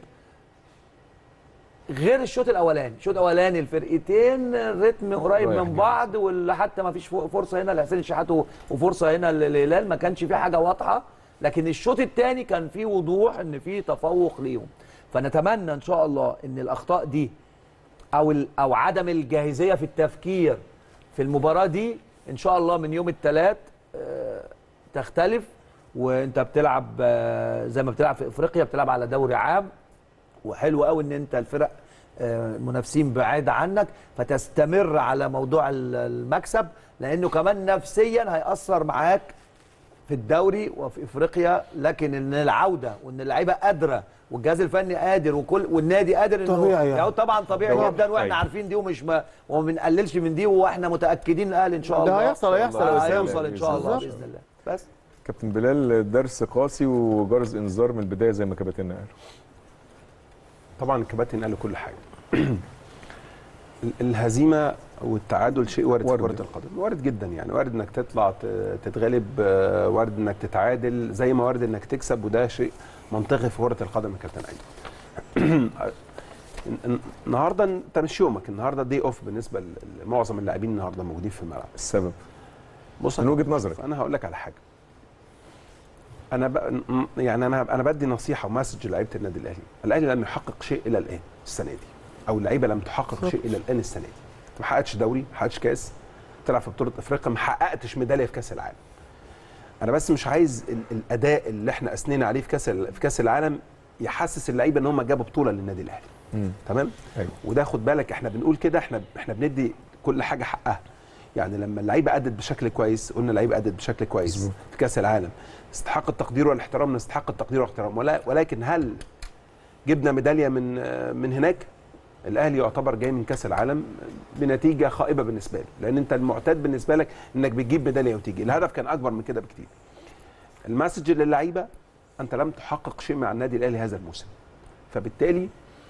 غير الشوط الاولاني الشوط الاولاني الفرقتين رتم قريب رايح من جاي. بعض وحتى ما فيش فرصه هنا لحسين الشحات و- وفرصه هنا للهلال ما كانش في حاجه واضحه لكن الشوط الثاني كان في وضوح ان في تفوق ليهم فنتمنى ان شاء الله ان الاخطاء دي او ال- او عدم الجاهزيه في التفكير في المباراه دي ان شاء الله من يوم الثلاث تختلف وانت بتلعب آه، زي ما بتلعب في افريقيا بتلعب على دوري عام وحلو قوي ان انت الفرق آه، المنافسين بعاد عنك فتستمر على موضوع ال- المكسب لانه كمان نفسيا هيأثر معاك في الدوري وفي افريقيا لكن ان العوده وان اللعيبه قادره والجهاز الفني قادر وكل والنادي قادر انه طبيعي يعني. يعني طبعا طبيعي طبعاً. جدا واحنا أيوة. عارفين دي ومش ما وما بنقللش من دي واحنا متاكدين الاهلي ان شاء ده الله هيحصل- هيحصل يا آه، أستاذ. هيوصل ان شاء الله بالظبط. باذن الله بس كابتن بلال درس قاسي وجرس انذار من البدايه زي ما كابتن قال طبعا الكباتن قالوا كل حاجه ال- الهزيمه والتعادل شيء وارد, وارد. في كره القدم وارد جدا يعني وارد انك تطلع ت- تتغلب آه، وارد انك تتعادل زي ما وارد انك تكسب وده شيء منطقي في كره القدم يا كابتن ايمن الن- النهارده انت مش يومك النهارده دي اوف بالنسبه ل- لمعظم اللاعبين النهارده موجودين في الملعب السبب بص من وجهه نظرك انا هقول لك على حاجه انا ب... م- يعني انا انا بدي نصيحه ومسج لعيبه النادي الاهلي الاهلي لم يحقق شيء الى الان السنه دي او اللعيبه لم تحقق شيء الى الان السنه دي ما حققتش دوري ما حققتش كاس تلعب في بطوله افريقيا ما حققتش ميداليه في كاس العالم انا بس مش عايز ال... الاداء اللي احنا اثنينا عليه في كاس ال... في كاس العالم يحسس اللعيبه ان هم جابوا بطوله للنادي الاهلي مم. تمام ايوه وده خد بالك احنا بنقول كده احنا احنا بندي كل حاجه حقها يعني لما اللعيبه ادت بشكل كويس قلنا اللعيبه ادت بشكل كويس مظبوط. في كاس العالم تستحق التقدير والاحترام نستحق التقدير والاحترام ولا ولكن هل جبنا ميداليه من من هناك الاهلي يعتبر جاي من كاس العالم بنتيجه خائبه بالنسبه له لان انت المعتاد بالنسبه لك انك بتجيب ميداليه وتيجي الهدف كان اكبر من كده بكتير المسج للعيبه انت لم تحقق شيء مع النادي الاهلي هذا الموسم فبالتالي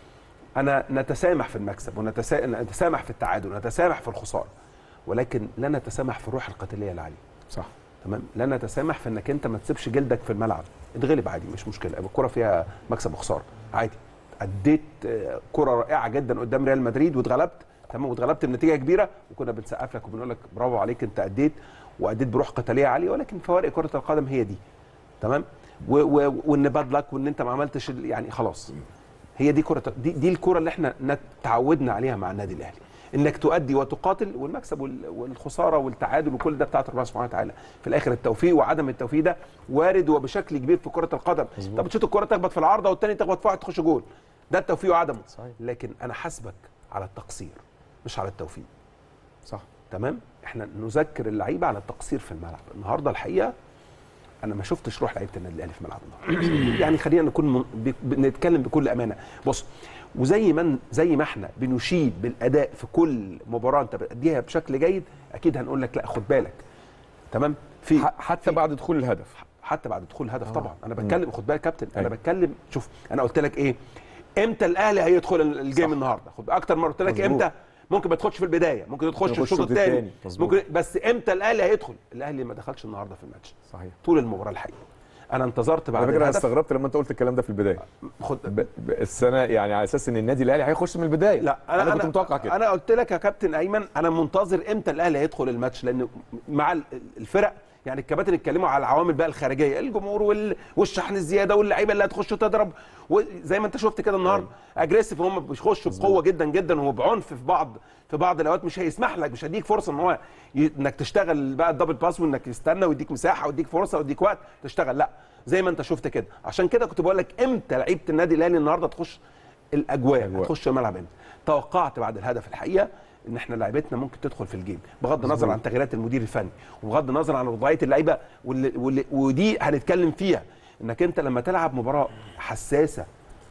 انا نتسامح في المكسب ونتسامح في التعادل ونتسامح في الخساره ولكن لا نتسامح في الروح القتاليه العاليه صح تمام لا نتسامح في انك انت ما تسيبش جلدك في الملعب اتغلب عادي مش مشكله الكره فيها مكسب وخساره عادي اديت آه، كره رائعه جدا قدام ريال مدريد واتغلبت تمام واتغلبت بنتيجه كبيره وكنا بنسقف لك وبنقول لك برافو عليك انت اديت واديت بروح قتاليه عاليه ولكن فوارق كره القدم هي دي تمام و- و- وان باد لك وان انت ما عملتش ال- يعني خلاص هي دي كره دي, دي الكره اللي احنا تعودنا عليها مع النادي الاهلي انك تؤدي وتقاتل والمكسب وال- والخساره والتعادل وكل ده بتاعت ربنا سبحانه وتعالى في الاخر التوفيق وعدم التوفيق ده وارد وبشكل كبير في كره القدم انت بتشوط الكره تخبط في العارضه والتاني تخبط في واحد تخش جول ده التوفيق وعدمه صحيح. لكن انا حاسبك على التقصير مش على التوفيق صح تمام احنا نذكر اللعيبه على التقصير في الملعب النهارده الحقيقه انا ما شفتش روح لعيبه النادي الاهلي في الملعب النهارده يعني خلينا نكون من... ب... بنتكلم بكل امانه بص وزي ما زي ما احنا بنشيد بالاداء في كل مباراه انت بتاديها بشكل جيد اكيد هنقول لك لا خد بالك تمام في ح- حتى بعد دخول الهدف حتى بعد دخول الهدف آه. طبعا انا بتكلم خد بالك يا كابتن انا أيوة. بتكلم شوف انا قلت لك ايه امتى الاهلي هيدخل الجيم صح. النهارده خد اكتر مره قلت لك مظبوط. امتى ممكن ما تدخلش في البدايه ممكن تخش في يخش الشوط الشوط الثاني التاني. مظبوط. ممكن بس امتى الاهلي هيدخل الاهلي ما دخلش النهارده في الماتش صحيح طول المباراه الحقيقه انا انتظرت بعد على فكره انا الهدف استغربت لما انت قلت الكلام ده في البدايه خد ب... ب... السنه يعني على اساس ان النادي الاهلي هيخش من البدايه لا انا, أنا كنت متوقع كده انا قلت لك يا كابتن ايمن انا منتظر امتى الاهلي هيدخل الماتش لان مع ال- الفرق يعني الكباتن اتكلموا على العوامل بقى الخارجيه الجمهور وال... والشحن الزياده واللعيبه اللي هتخش وتضرب وزي ما انت شفت كده النهارده اجريسيف هم بيخشوا بقوه جدا جدا وبعنف في بعض في بعض الاوقات مش هيسمح لك مش هيديك فرصه ان هو ي... انك تشتغل بقى الدبل باس وانك تستنى ويديك مساحه ويديك فرصه ويديك وقت تشتغل لا زي ما انت شفت كده عشان كده كنت بقول لك امتى لعيبه النادي الاهلي النهارده تخش الاجواء الأجواء. هتخش الملعب امتى توقعت بعد الهدف الحقيقه ان احنا لعيبتنا ممكن تدخل في الجيم بغض النظر عن تغييرات المدير الفني وبغض النظر عن وضعيه اللعيبه واللي واللي ودي هنتكلم فيها انك انت لما تلعب مباراه حساسه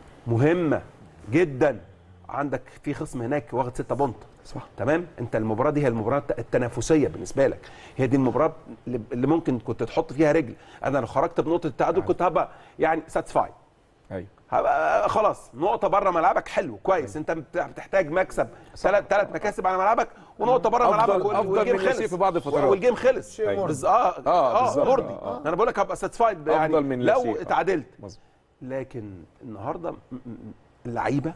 مهمه جدا عندك في خصم هناك واخد 6 بونت صح تمام انت المباراه دي هي المباراه التنافسيه بالنسبه لك هي دي المباراه اللي اللي ممكن كنت تحط فيها رجل انا لو خرجت بنقطه التعادل كنت هبقى يعني ساتسفايد ايوه هبقى خلاص نقطه بره ملعبك حلو كويس انت بت- بتحتاج مكسب ثلاث ثلاث مكاسب على ملعبك ونقطه بره أفضل- ملعبك وال- أفضل والجيم من لا شيء خلص في بعض الفترات. والجيم خلص أيوة. بز... اه آه، اه, بالظبط. مرضي آه، آه. انا بقول لك هبقى ساتسفايد يعني أفضل من لا لو شيء. آه. اتعادلت مظبوط. لكن النهارده م- م- اللعيبه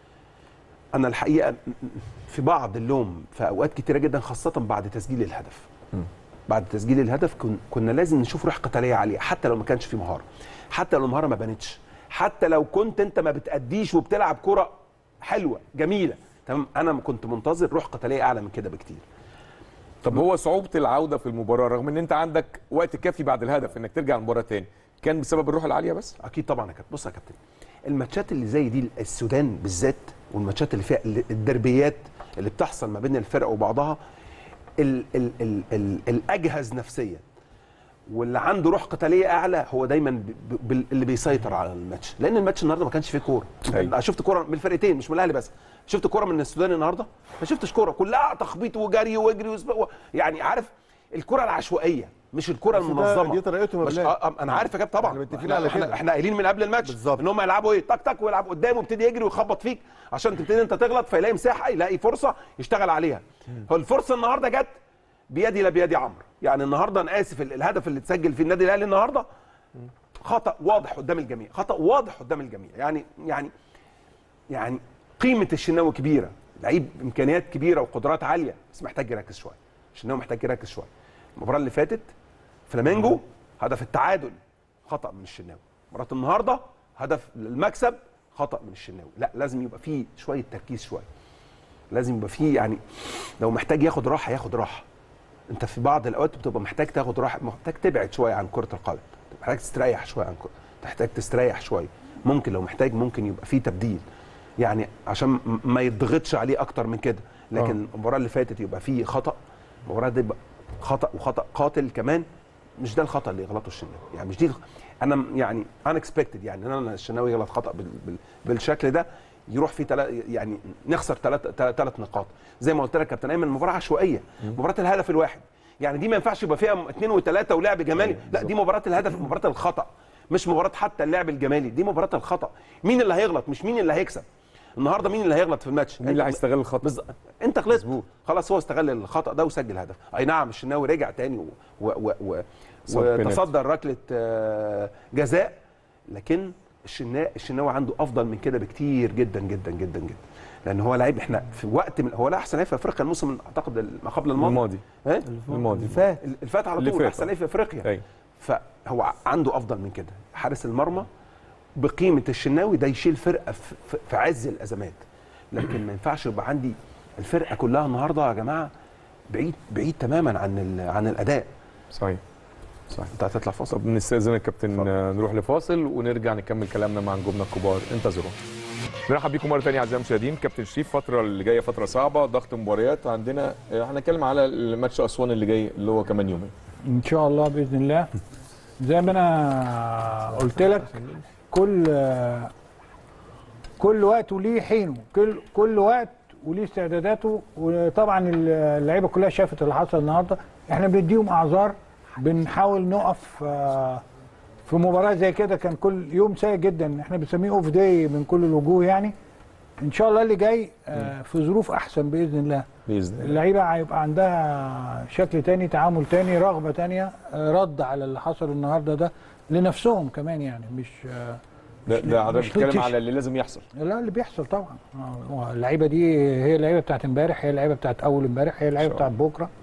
انا الحقيقه م- م- في بعض اللوم في اوقات كتيره جدا خاصه بعد تسجيل الهدف بعد تسجيل الهدف كن كنا لازم نشوف روح قتاليه عاليه حتى لو ما كانش في مهاره حتى لو المهاره ما بانتش حتى لو كنت انت ما بتاديش وبتلعب كره حلوه جميله تمام انا كنت منتظر روح قتاليه اعلى من كده بكتير طب هو صعوبه العوده في المباراه رغم ان انت عندك وقت كافي بعد الهدف انك ترجع المباراه تاني كان بسبب الروح العاليه بس اكيد طبعا يا كابتن بص يا كابتن الماتشات اللي زي دي السودان بالذات والماتشات اللي فيها الدربيات اللي بتحصل ما بين الفرق وبعضها ال ال ال ال الاجهز نفسيا واللي عنده روح قتاليه اعلى هو دايما ب- ب- اللي بيسيطر على الماتش لان الماتش النهارده ما كانش فيه كوره أيوة. أنا شفت كوره من الفرقتين مش من الاهلي بس شفت كوره من السودان النهارده ما شفتش كوره كلها تخبيط وجري واجري وسبق يعني عارف الكره العشوائيه مش الكره بس ده- المنظمه دي طريقتهم يا مش بلال. آه آه، انا عارف يا كابتن طبعا احنا متفقين احنا, على احنا, كده. احنا قايلين من قبل الماتش بالظبط. ان هم يلعبوا ايه تك تك ويلعب قدامه ويبتدي يجري ويخبط فيك عشان تبتدي انت تغلط فيلاقي مساحه يلاقي فرصه يشتغل عليها هو الفرصه النهارده جت بيدي لا بيدي عمرو يعني النهارده انا اسف ال- الهدف اللي اتسجل في النادي الاهلي النهارده خطا واضح قدام الجميع خطا واضح قدام الجميع يعني يعني يعني قيمه الشناوي كبيره لعيب امكانيات كبيره وقدرات عاليه بس محتاج يركز شويه الشناوي محتاج يركز شويه المباراه اللي فاتت فلامينجو هدف التعادل خطا من الشناوي مباراه النهارده هدف المكسب خطا من الشناوي لا لازم يبقى فيه شويه تركيز شويه لازم يبقى فيه يعني لو محتاج ياخد راحه ياخد راحه انت في بعض الاوقات بتبقى محتاج تاخد راحه محتاج تبعد شويه عن كره القدم محتاج تستريح شويه عن كره محتاج تستريح شويه ممكن لو محتاج ممكن يبقى فيه تبديل يعني عشان م- ما يضغطش عليه اكتر من كده لكن المباراه اللي فاتت يبقى فيه خطا المباراه دي يبقى خطا وخطا قاتل كمان مش ده الخطا اللي يغلطه الشناوي يعني مش دي الخ- انا م- يعني unexpected يعني ان انا الشناوي يغلط خطا بال بال بالشكل ده يروح في تلا يعني نخسر ثلاث ثلاث نقاط زي ما قلت لك يا كابتن ايمن مباراه عشوائيه مباراه الهدف الواحد يعني دي ما ينفعش يبقى فيها اثنين وثلاثه ولعب جمالي لا دي مباراه الهدف مباراه الخطا مش مباراه حتى اللعب الجمالي دي مباراه الخطا مين اللي هيغلط مش مين اللي هيكسب النهارده مين اللي هيغلط في الماتش مين اللي أنت- هيستغل الخطا بالظبط انت غلطت خلاص هو استغل الخطا ده وسجل هدف اي نعم الشناوي رجع تاني و... و... و... و... صد بينالتي. وتصدر ركله آه، جزاء لكن الشناوي الشناوي عنده افضل من كده بكتير جدا جدا جدا جدا لان هو لعيب احنا في وقت من هو لا احسن لعيب في افريقيا الموسم اعتقد ما قبل الماضي الماضي ها الماضي اللي فات اللي فات على اللي طول فات، احسن لعيب في افريقيا ايوه فهو عنده افضل من كده حارس المرمى بقيمه الشناوي ده يشيل فرقه في- في- في عز الازمات لكن ما ينفعش يبقى عندي الفرقه كلها النهارده يا جماعه بعيد بعيد تماما عن ال- عن الاداء صحيح صحيح انت هتطلع فاصل طب نستاذن كابتن اتفضل. آه، نروح لفاصل ونرجع نكمل كلامنا مع نجومنا الكبار انتظرونا نرحب بيكم مره ثانيه اعزائي المشاهدين كابتن شريف الفتره اللي جايه فتره صعبه ضغط مباريات عندنا آه، هنتكلم على الماتش اسوان اللي جاي اللي هو كمان يومين ان شاء الله باذن الله زي ما انا قلت لك كل كل وقت وليه حينه كل كل وقت وليه استعداداته وطبعا اللعيبه كلها شافت اللي حصل النهارده احنا بنديهم اعذار بنحاول نقف آه، في مباراه زي كده كان كل يوم سيء جدا احنا بنسميه اوف داي من كل الوجوه يعني ان شاء الله اللي جاي آه، في ظروف احسن باذن الله باذن الله اللعيبه هيبقى عندها شكل تاني تعامل تاني رغبه تانيه آه، رد على اللي حصل النهارده ده لنفسهم كمان يعني مش آه، ده, ده حضرتك مش بتتكلم للتش- على اللي لازم يحصل لا اللي بيحصل طبعا آه، هو اللعيبه دي هي اللعيبه بتاعت امبارح هي اللعيبه بتاعت اول امبارح هي اللعيبه إن شاء بتاعت بكره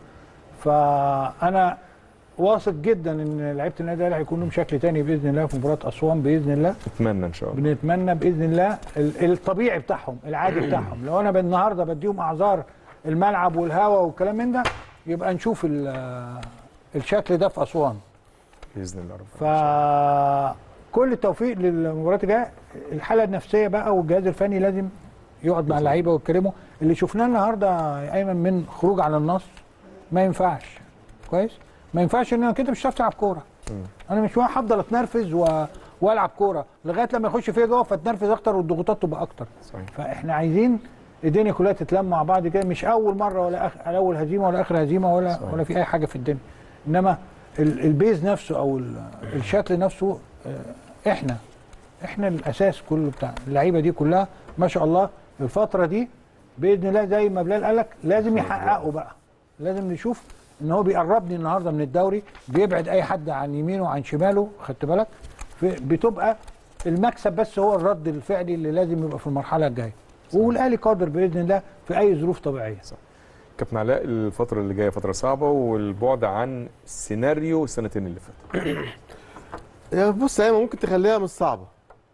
فانا واثق جدا ان لعيبه النادي الاهلي هيكون لهم شكل تاني باذن الله في مباراه اسوان باذن الله اتمنى ان شاء الله بنتمنى باذن الله ال- الطبيعي بتاعهم العادي بتاعهم لو انا النهارده بديهم اعذار الملعب والهواء والكلام من ده يبقى نشوف ال- الشكل ده في اسوان باذن الله رب فكل التوفيق للمباراه الجايه الحاله النفسيه بقى والجهاز الفني لازم يقعد مع اللعيبه ويتكلموا اللي شفناه النهارده يا ايمن من خروج على النص ما ينفعش كويس ما ينفعش ان انا كده مش هتعرف تلعب كوره انا مش هفضل اتنرفز و... والعب كوره لغايه لما يخش فيا جوه فاتنرفز اكتر والضغوطات تبقى اكتر صحيح فاحنا عايزين الدنيا كلها تتلم مع بعض كده مش اول مره ولا أخ... اول هزيمه ولا اخر هزيمه ولا صحيح. ولا في اي حاجه في الدنيا انما ال... البيز نفسه او ال... الشكل نفسه آه، احنا احنا الاساس كله بتاع اللعيبه دي كلها ما شاء الله الفتره دي باذن الله زي ما بلال قال لك لازم يحققوا بقى لازم نشوف ان هو بيقربني النهارده من الدوري بيبعد اي حد عن يمينه وعن شماله خدت بالك في- بتبقى المكسب بس هو الرد الفعلي اللي لازم يبقى في المرحله الجايه والاهلي قادر باذن الله في اي ظروف طبيعيه كابتن علاء الفتره اللي جايه فتره صعبه والبعد عن سيناريو السنتين اللي فاتوا يا بص هي ممكن تخليها مش صعبه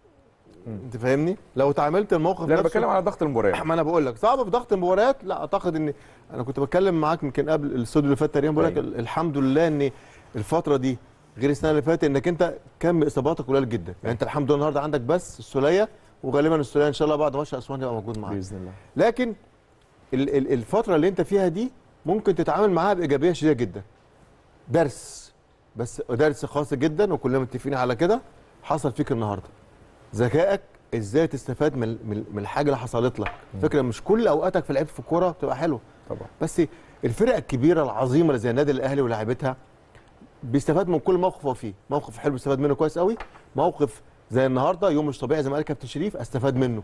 انت فاهمني لو تعاملت الموقف لا انا نفسه- بتكلم على ضغط المباريات ما انا بقول لك صعبه في ضغط المباريات لا اعتقد ان انا كنت بتكلم معاك يمكن قبل الاستوديو اللي فات تقريبا بقول لك أيوة. ال- الحمد لله ان الفتره دي غير السنه اللي فاتت انك انت كم اصاباتك قليل جدا يعني انت الحمد لله النهارده عندك بس السوليه وغالبا السوليه ان شاء الله بعد ماتش اسوان يبقى موجود معاك باذن الله لكن ال- ال- الفتره اللي انت فيها دي ممكن تتعامل معاها بايجابيه شديده جدا درس بس درس خاص جدا وكلنا متفقين على كده حصل فيك النهارده ذكائك ازاي تستفاد من من من الحاجه اللي حصلت لك فكره مش كل اوقاتك في لعب في الكوره بتبقى حلوه طبعا بس الفرق الكبيره العظيمه اللي زي النادي الاهلي ولاعيبتها بيستفاد من كل موقف هو فيه موقف حلو بيستفاد منه كويس قوي موقف زي النهارده يوم مش طبيعي زي ما قال كابتن شريف استفاد منه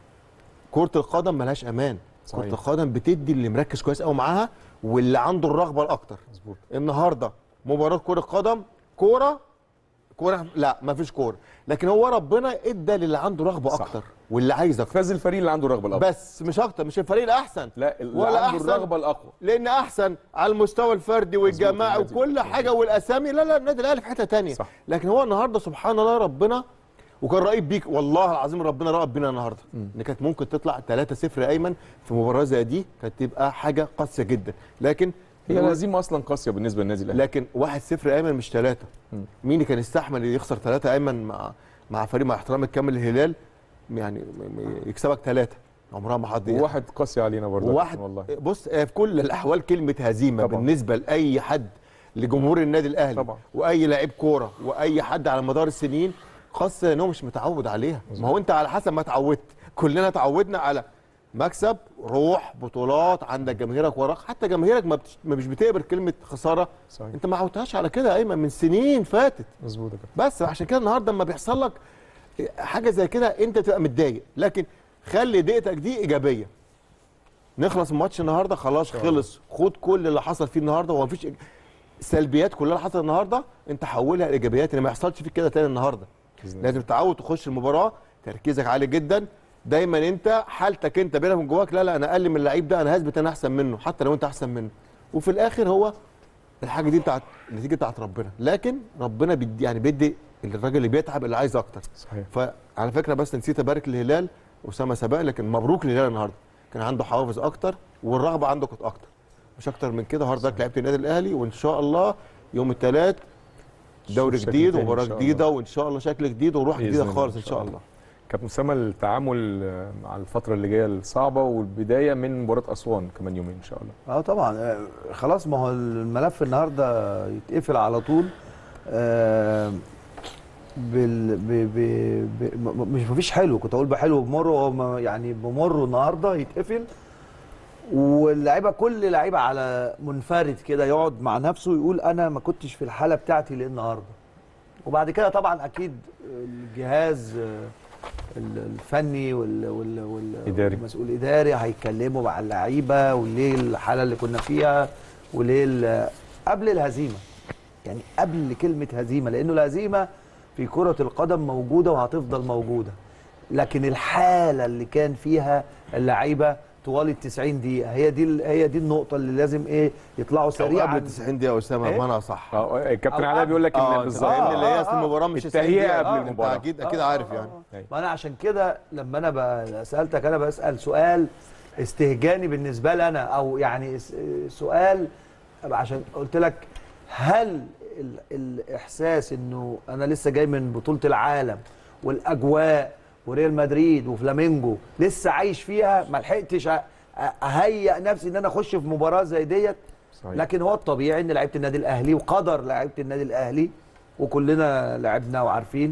كره القدم ملهاش امان صحيح. كره القدم بتدي اللي مركز كويس قوي معاها واللي عنده الرغبه الاكتر مظبوط النهارده مباراه كره قدم كوره كوره لا مفيش كوره لكن هو ربنا ادى للي عنده رغبه صح. اكتر واللي عايز اكتر فاز الفريق اللي عنده رغبه الأكبر بس مش اكتر مش الفريق الاحسن لا اللي ولا عنده أحسن. الرغبه الاقوى لان احسن على المستوى الفردي والجماعي النادي. وكل حاجه والاسامي لا لا النادي الاهلي في حته تانية صح. لكن هو النهارده سبحان الله ربنا وكان رقيب بيك والله العظيم ربنا رقب بينا النهارده ان كانت ممكن تطلع 3-0 يا ايمن في مباراه زي دي كانت تبقى حاجه قاسيه جدا لكن هي الهزيمه اصلا قاسيه بالنسبه للنادي الاهلي لكن 1-0 يا ايمن مش 3 مين اللي كان يستحمل يخسر 3 ايمن مع مع فريق مع احترام الكامل للهلال يعني م- م- يكسبك ثلاثه عمرها ما حد وواحد قاسي علينا برضه وواحد والله بص آه، في كل الاحوال كلمه هزيمه طبعا. بالنسبه لاي حد لجمهور النادي الاهلي طبعا. واي لعيب كوره واي حد على مدار السنين خاصه ان هو مش متعود عليها ما هو انت على حسب ما اتعودت كلنا اتعودنا على مكسب روح بطولات عندك جماهيرك وراك حتى جماهيرك ما, بتش... ما مش بتقبل كلمه خساره صحيح انت ما عودتهاش على كده يا ايمن من سنين فاتت مظبوط يا كابتن بس عشان كده النهارده لما بيحصل لك حاجه زي كده انت تبقى متضايق لكن خلي دقيقتك دي ايجابيه نخلص الماتش النهارده خلاص خلص خد كل اللي حصل فيه النهارده ومفيش إج- سلبيات كلها اللي حصلت النهارده انت حولها لايجابيات ان ما يحصلش فيك كده تاني النهارده بإذن الله. لازم تتعود تخش المباراه تركيزك عالي جدا دايما انت حالتك انت بينك وبين جواك لا لا انا اقل من اللعيب ده انا هثبت انا احسن منه حتى لو انت احسن منه وفي الاخر هو الحاجه دي بتاعت النتيجه بتاعت ربنا لكن ربنا بيدي يعني بيدي الراجل اللي بيتعب اللي عايز اكتر صحيح فعلى فكره بس نسيت ابارك للهلال اسامه سباق لكن مبروك للهلال النهارده كان عنده حوافز اكتر والرغبه عنده كانت اكتر مش اكتر من كده هارد لك لعيبه النادي الاهلي وان شاء الله يوم الثلاث دوري شكل جديد تاني إن ومباراه شاء جديده الله. وان شاء الله شكل جديد وروح بإذن جديده الله خالص ان شاء الله كابتن اسامه التعامل آه، مع الفتره اللي جايه الصعبه والبدايه من مباراه اسوان كمان يومين ان شاء الله اه طبعا آه، خلاص ما هو الملف النهارده يتقفل على طول آه، بال ب ب ب م- م- مش مفيش حلو كنت اقول بحلو بمر هو ما- يعني بمر النهارده يتقفل واللعيبه كل لعيبه على منفرد كده يقعد مع نفسه يقول انا ما كنتش في الحاله بتاعتي ليه النهارده وبعد كده طبعا اكيد الجهاز آه، ال- الفني وال وال وال إداري. والمسؤول الاداري هيتكلموا مع اللعيبه وليه الحاله اللي كنا فيها وليه ال- قبل الهزيمه يعني قبل كلمه هزيمه لانه الهزيمه في كره القدم موجوده وهتفضل موجوده لكن الحاله اللي كان فيها اللعيبه طوال ال 90 دقيقه هي دي ال- هي دي النقطه اللي لازم ايه يطلعوا او سريعا قبل 90 دقيقه اسامه إيه؟ بمعنى صح اه الكابتن أو علاء بيقول لك اه ان انت بالظبط فاهمني اللي هي آه، اصل آه. المباراه مش 90 التهيئة دقيقة. قبل آه، انت المباراة. اكيد اكيد آه، عارف آه، يعني آه. ما انا عشان كده لما انا بقى سالتك انا بسال سؤال استهجاني بالنسبه لي انا او يعني اس- سؤال عشان قلت لك هل ال- الاحساس انه انا لسه جاي من بطوله العالم والاجواء وريال مدريد وفلامينجو لسه عايش فيها ما لحقتش أ- اهيئ نفسي ان انا اخش في مباراه زي ديت صحيح. لكن هو الطبيعي ان لعيبه النادي الاهلي وقدر لعيبه النادي الاهلي وكلنا لعبنا وعارفين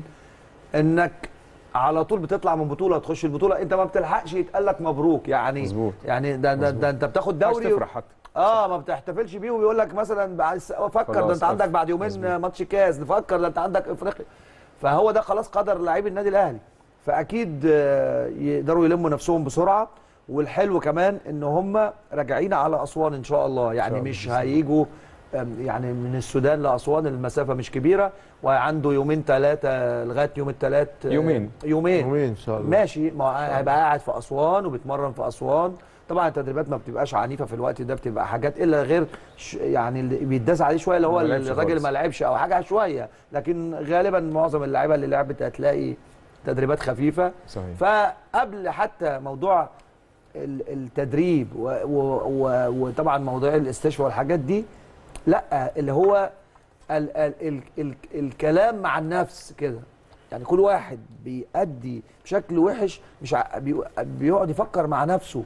انك على طول بتطلع من بطوله تخش البطوله انت ما بتلحقش يتقال لك مبروك يعني مظبوط. يعني ده, ده, ده انت بتاخد مش دوري تفرح حتى اه ما بتحتفلش بيه وبيقول لك مثلا بعد الس- فكر ده خلاص، انت عندك بعد يومين مظبوط. ماتش كاس نفكر ده انت عندك افريقيا فهو ده خلاص قدر لعيب النادي الاهلي فاكيد آه، يقدروا يلموا نفسهم بسرعه والحلو كمان ان هم راجعين على اسوان ان شاء الله يعني الله، مش بإذن الله. هيجوا آم، يعني من السودان لاسوان المسافه مش كبيره وعنده يومين ثلاثه لغايه يوم الثلاث يومين. يومين يومين ان شاء الله ماشي ما هو هيبقى قاعد في اسوان وبيتمرن في اسوان طبعا التدريبات ما بتبقاش عنيفه في الوقت ده بتبقى حاجات الا غير ش يعني اللي بيتداس عليه شويه اللي هو ما لعبش الراجل خالص. ما لعبش او حاجه شويه لكن غالبا معظم اللعيبه اللي لعبت هتلاقي تدريبات خفيفه صحيح فقبل حتى موضوع ال- التدريب و- و- و- وطبعا موضوع الاستشفاء والحاجات دي لا اللي هو ال ال ال ال الكلام مع النفس كده يعني كل واحد بيأدي بشكل وحش مش ع- بي- بيقعد يفكر مع نفسه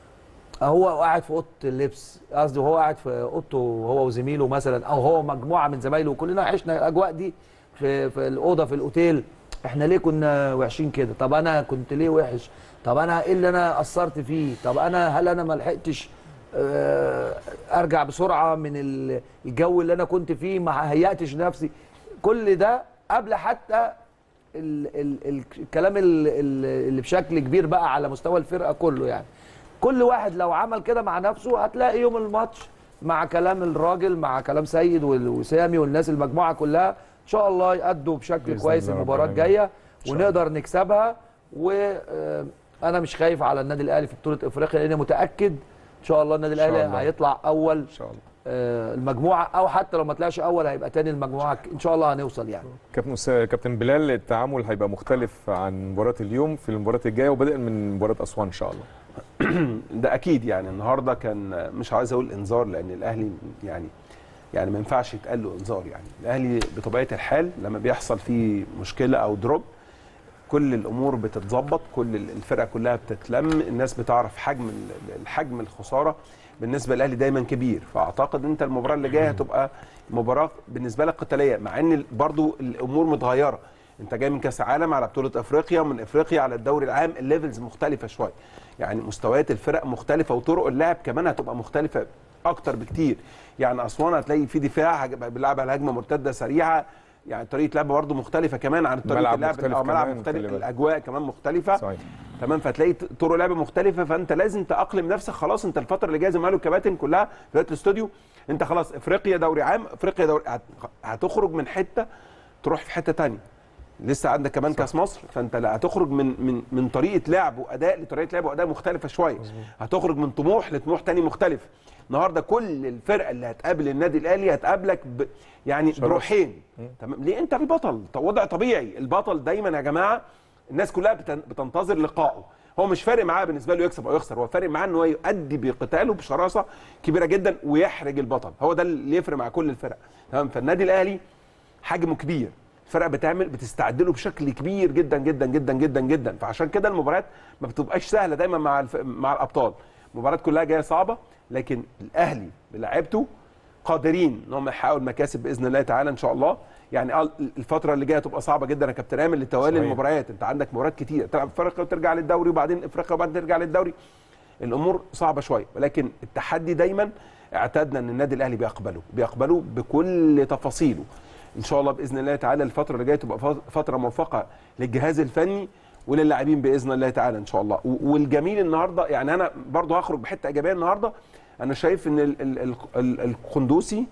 هو قاعد في اوضه اللبس قصدي هو قاعد في اوضته هو وزميله مثلا او هو مجموعه من زمايله وكلنا عشنا الاجواء دي في في الاوضه في الاوتيل احنا ليه كنا وحشين كده طب انا كنت ليه وحش طب انا ايه اللي انا قصرت فيه طب انا هل انا ما لحقتش آه، ارجع بسرعه من ال- الجو اللي انا كنت فيه ما هيأتش نفسي كل ده قبل حتى ال ال ال الكلام ال- ال- اللي بشكل كبير بقى على مستوى الفرقه كله يعني كل واحد لو عمل كده مع نفسه هتلاقي يوم الماتش مع كلام الراجل مع كلام سيد وال- وسامي والناس المجموعه كلها ان شاء الله يأدوا بشكل بإذن كويس الله رب المباراه العالمين. الجايه شاء ونقدر نكسبها وانا مش خايف على النادي الاهلي في بطوله افريقيا لاني متاكد ان شاء الله النادي إن شاء الاهلي الله. هيطلع اول ان شاء الله آه، المجموعه او حتى لو ما طلعش اول هيبقى تاني المجموعه ان شاء الله هنوصل يعني كابتن أس- كابتن بلال التعامل هيبقى مختلف عن مباراه اليوم في المباراه الجايه وبدءا من مباراه اسوان ان شاء الله ده اكيد يعني النهارده كان مش عايز اقول انذار لان الاهلي يعني يعني ما ينفعش يتقال له انذار يعني الاهلي بطبيعه الحال لما بيحصل فيه مشكله او دروب كل الامور بتتظبط كل الفرقه كلها بتتلم الناس بتعرف حجم ال- الحجم الخساره بالنسبه للاهلي دايما كبير فاعتقد انت المباراه اللي جايه هتبقى مباراه بالنسبه لك قتاليه مع ان برضو الامور متغيره انت جاي من كاس عالم على بطوله افريقيا ومن افريقيا على الدوري العام الليفلز مختلفه شويه يعني مستويات الفرق مختلفه وطرق اللعب كمان هتبقى مختلفه اكتر بكتير يعني اسوان هتلاقي في دفاع هيبقى بيلعب على هجمه مرتده سريعه يعني طريقه لعب برضه مختلفه كمان عن طريقه ملعب اللعب مختلف اه ملعب كمان، مختلف خلي بالك. الاجواء كمان مختلفه صحيح تمام فتلاقي ط- طرق لعب مختلفه فانت لازم تاقلم نفسك خلاص انت الفتره اللي جايه زي ما قالوا الكباتن كلها دلوقتي الاستوديو انت خلاص افريقيا دوري عام افريقيا دوري هت- هتخرج من حته تروح في حته تانية لسه عندك كمان كاس مصر فانت لا هتخرج من من من طريقه لعب واداء لطريقه لعب واداء مختلفه شويه هتخرج من طموح لطموح تاني مختلف النهارده كل الفرقه اللي هتقابل النادي الاهلي هتقابلك ب يعني شرف. بروحين تمام ليه انت البطل طب وضع طبيعي البطل دايما يا جماعه الناس كلها بتن- بتنتظر لقائه هو مش فارق معاه بالنسبه له يكسب او يخسر هو فارق معاه ان هو يؤدي بقتاله بشراسه كبيره جدا ويحرج البطل هو ده اللي يفرق مع كل الفرق تمام فالنادي الاهلي حجمه كبير الفرقه بتعمل بتستعد له بشكل كبير جدا جدا جدا جدا جدا فعشان كده المباريات ما بتبقاش سهله دايما مع الف... مع الابطال المباريات كلها جايه صعبه لكن الاهلي بلاعيبته قادرين ان هم يحققوا المكاسب باذن الله تعالى ان شاء الله يعني آه الفتره اللي جايه هتبقى صعبه جدا يا كابتن ايمن لتوالي صحيح. المباريات انت عندك مباريات كتير تلعب افريقيا وترجع للدوري وبعدين افريقيا وبعدين ترجع للدوري الامور صعبه شويه ولكن التحدي دايما اعتدنا ان النادي الاهلي بيقبله بيقبله بكل تفاصيله ان شاء الله باذن الله تعالى الفتره اللي جايه تبقى فت- فتره موفقه للجهاز الفني وللاعبين باذن الله تعالى ان شاء الله و- والجميل النهارده يعني انا برضو هخرج بحته ايجابيه النهارده انا شايف ان ال- ال- ال- ال- القندوسي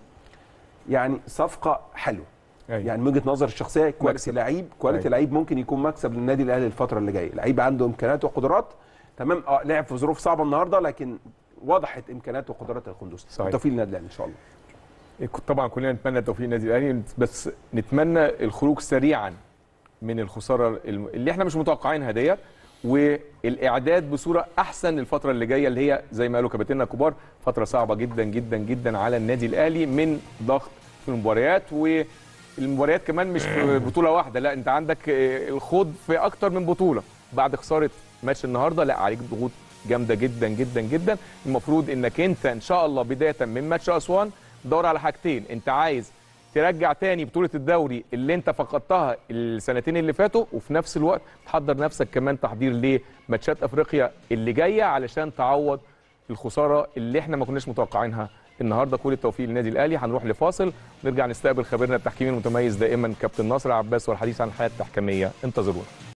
يعني صفقه حلوه أيوة. يعني من وجهه نظر الشخصيه كواليتي مكسب. لعيب كواليتي أيوة. لعيب ممكن يكون مكسب للنادي الاهلي الفتره اللي جايه لعيب عنده امكانيات وقدرات تمام اه لعب في ظروف صعبه النهارده لكن وضحت امكانيات وقدرات القندوسي صحيح. التوفيق للنادي الاهلي ان شاء الله طبعا كلنا نتمنى التوفيق للنادي الاهلي بس نتمنى الخروج سريعا من الخساره الم- اللي احنا مش متوقعينها ديت والاعداد بصوره احسن الفتره اللي جايه اللي هي زي ما قالوا كباتننا الكبار فتره صعبه جدا جدا جدا على النادي الاهلي من ضغط في المباريات والمباريات كمان مش في بطوله واحده لا انت عندك آه، الخوض في اكتر من بطوله بعد خساره ماتش النهارده لا عليك ضغوط جامده جدا جدا جدا المفروض انك انت ان شاء الله بدايه من ماتش اسوان دور على حاجتين انت عايز ترجع تاني بطولة الدوري اللي انت فقدتها السنتين اللي فاتوا وفي نفس الوقت تحضر نفسك كمان تحضير لماتشات افريقيا اللي جاية علشان تعوض الخسارة اللي احنا ما كناش متوقعينها النهارده كل التوفيق للنادي الاهلي هنروح لفاصل نرجع نستقبل خبيرنا التحكيمي المتميز دائما كابتن ناصر عباس والحديث عن الحياة التحكيمية انتظرونا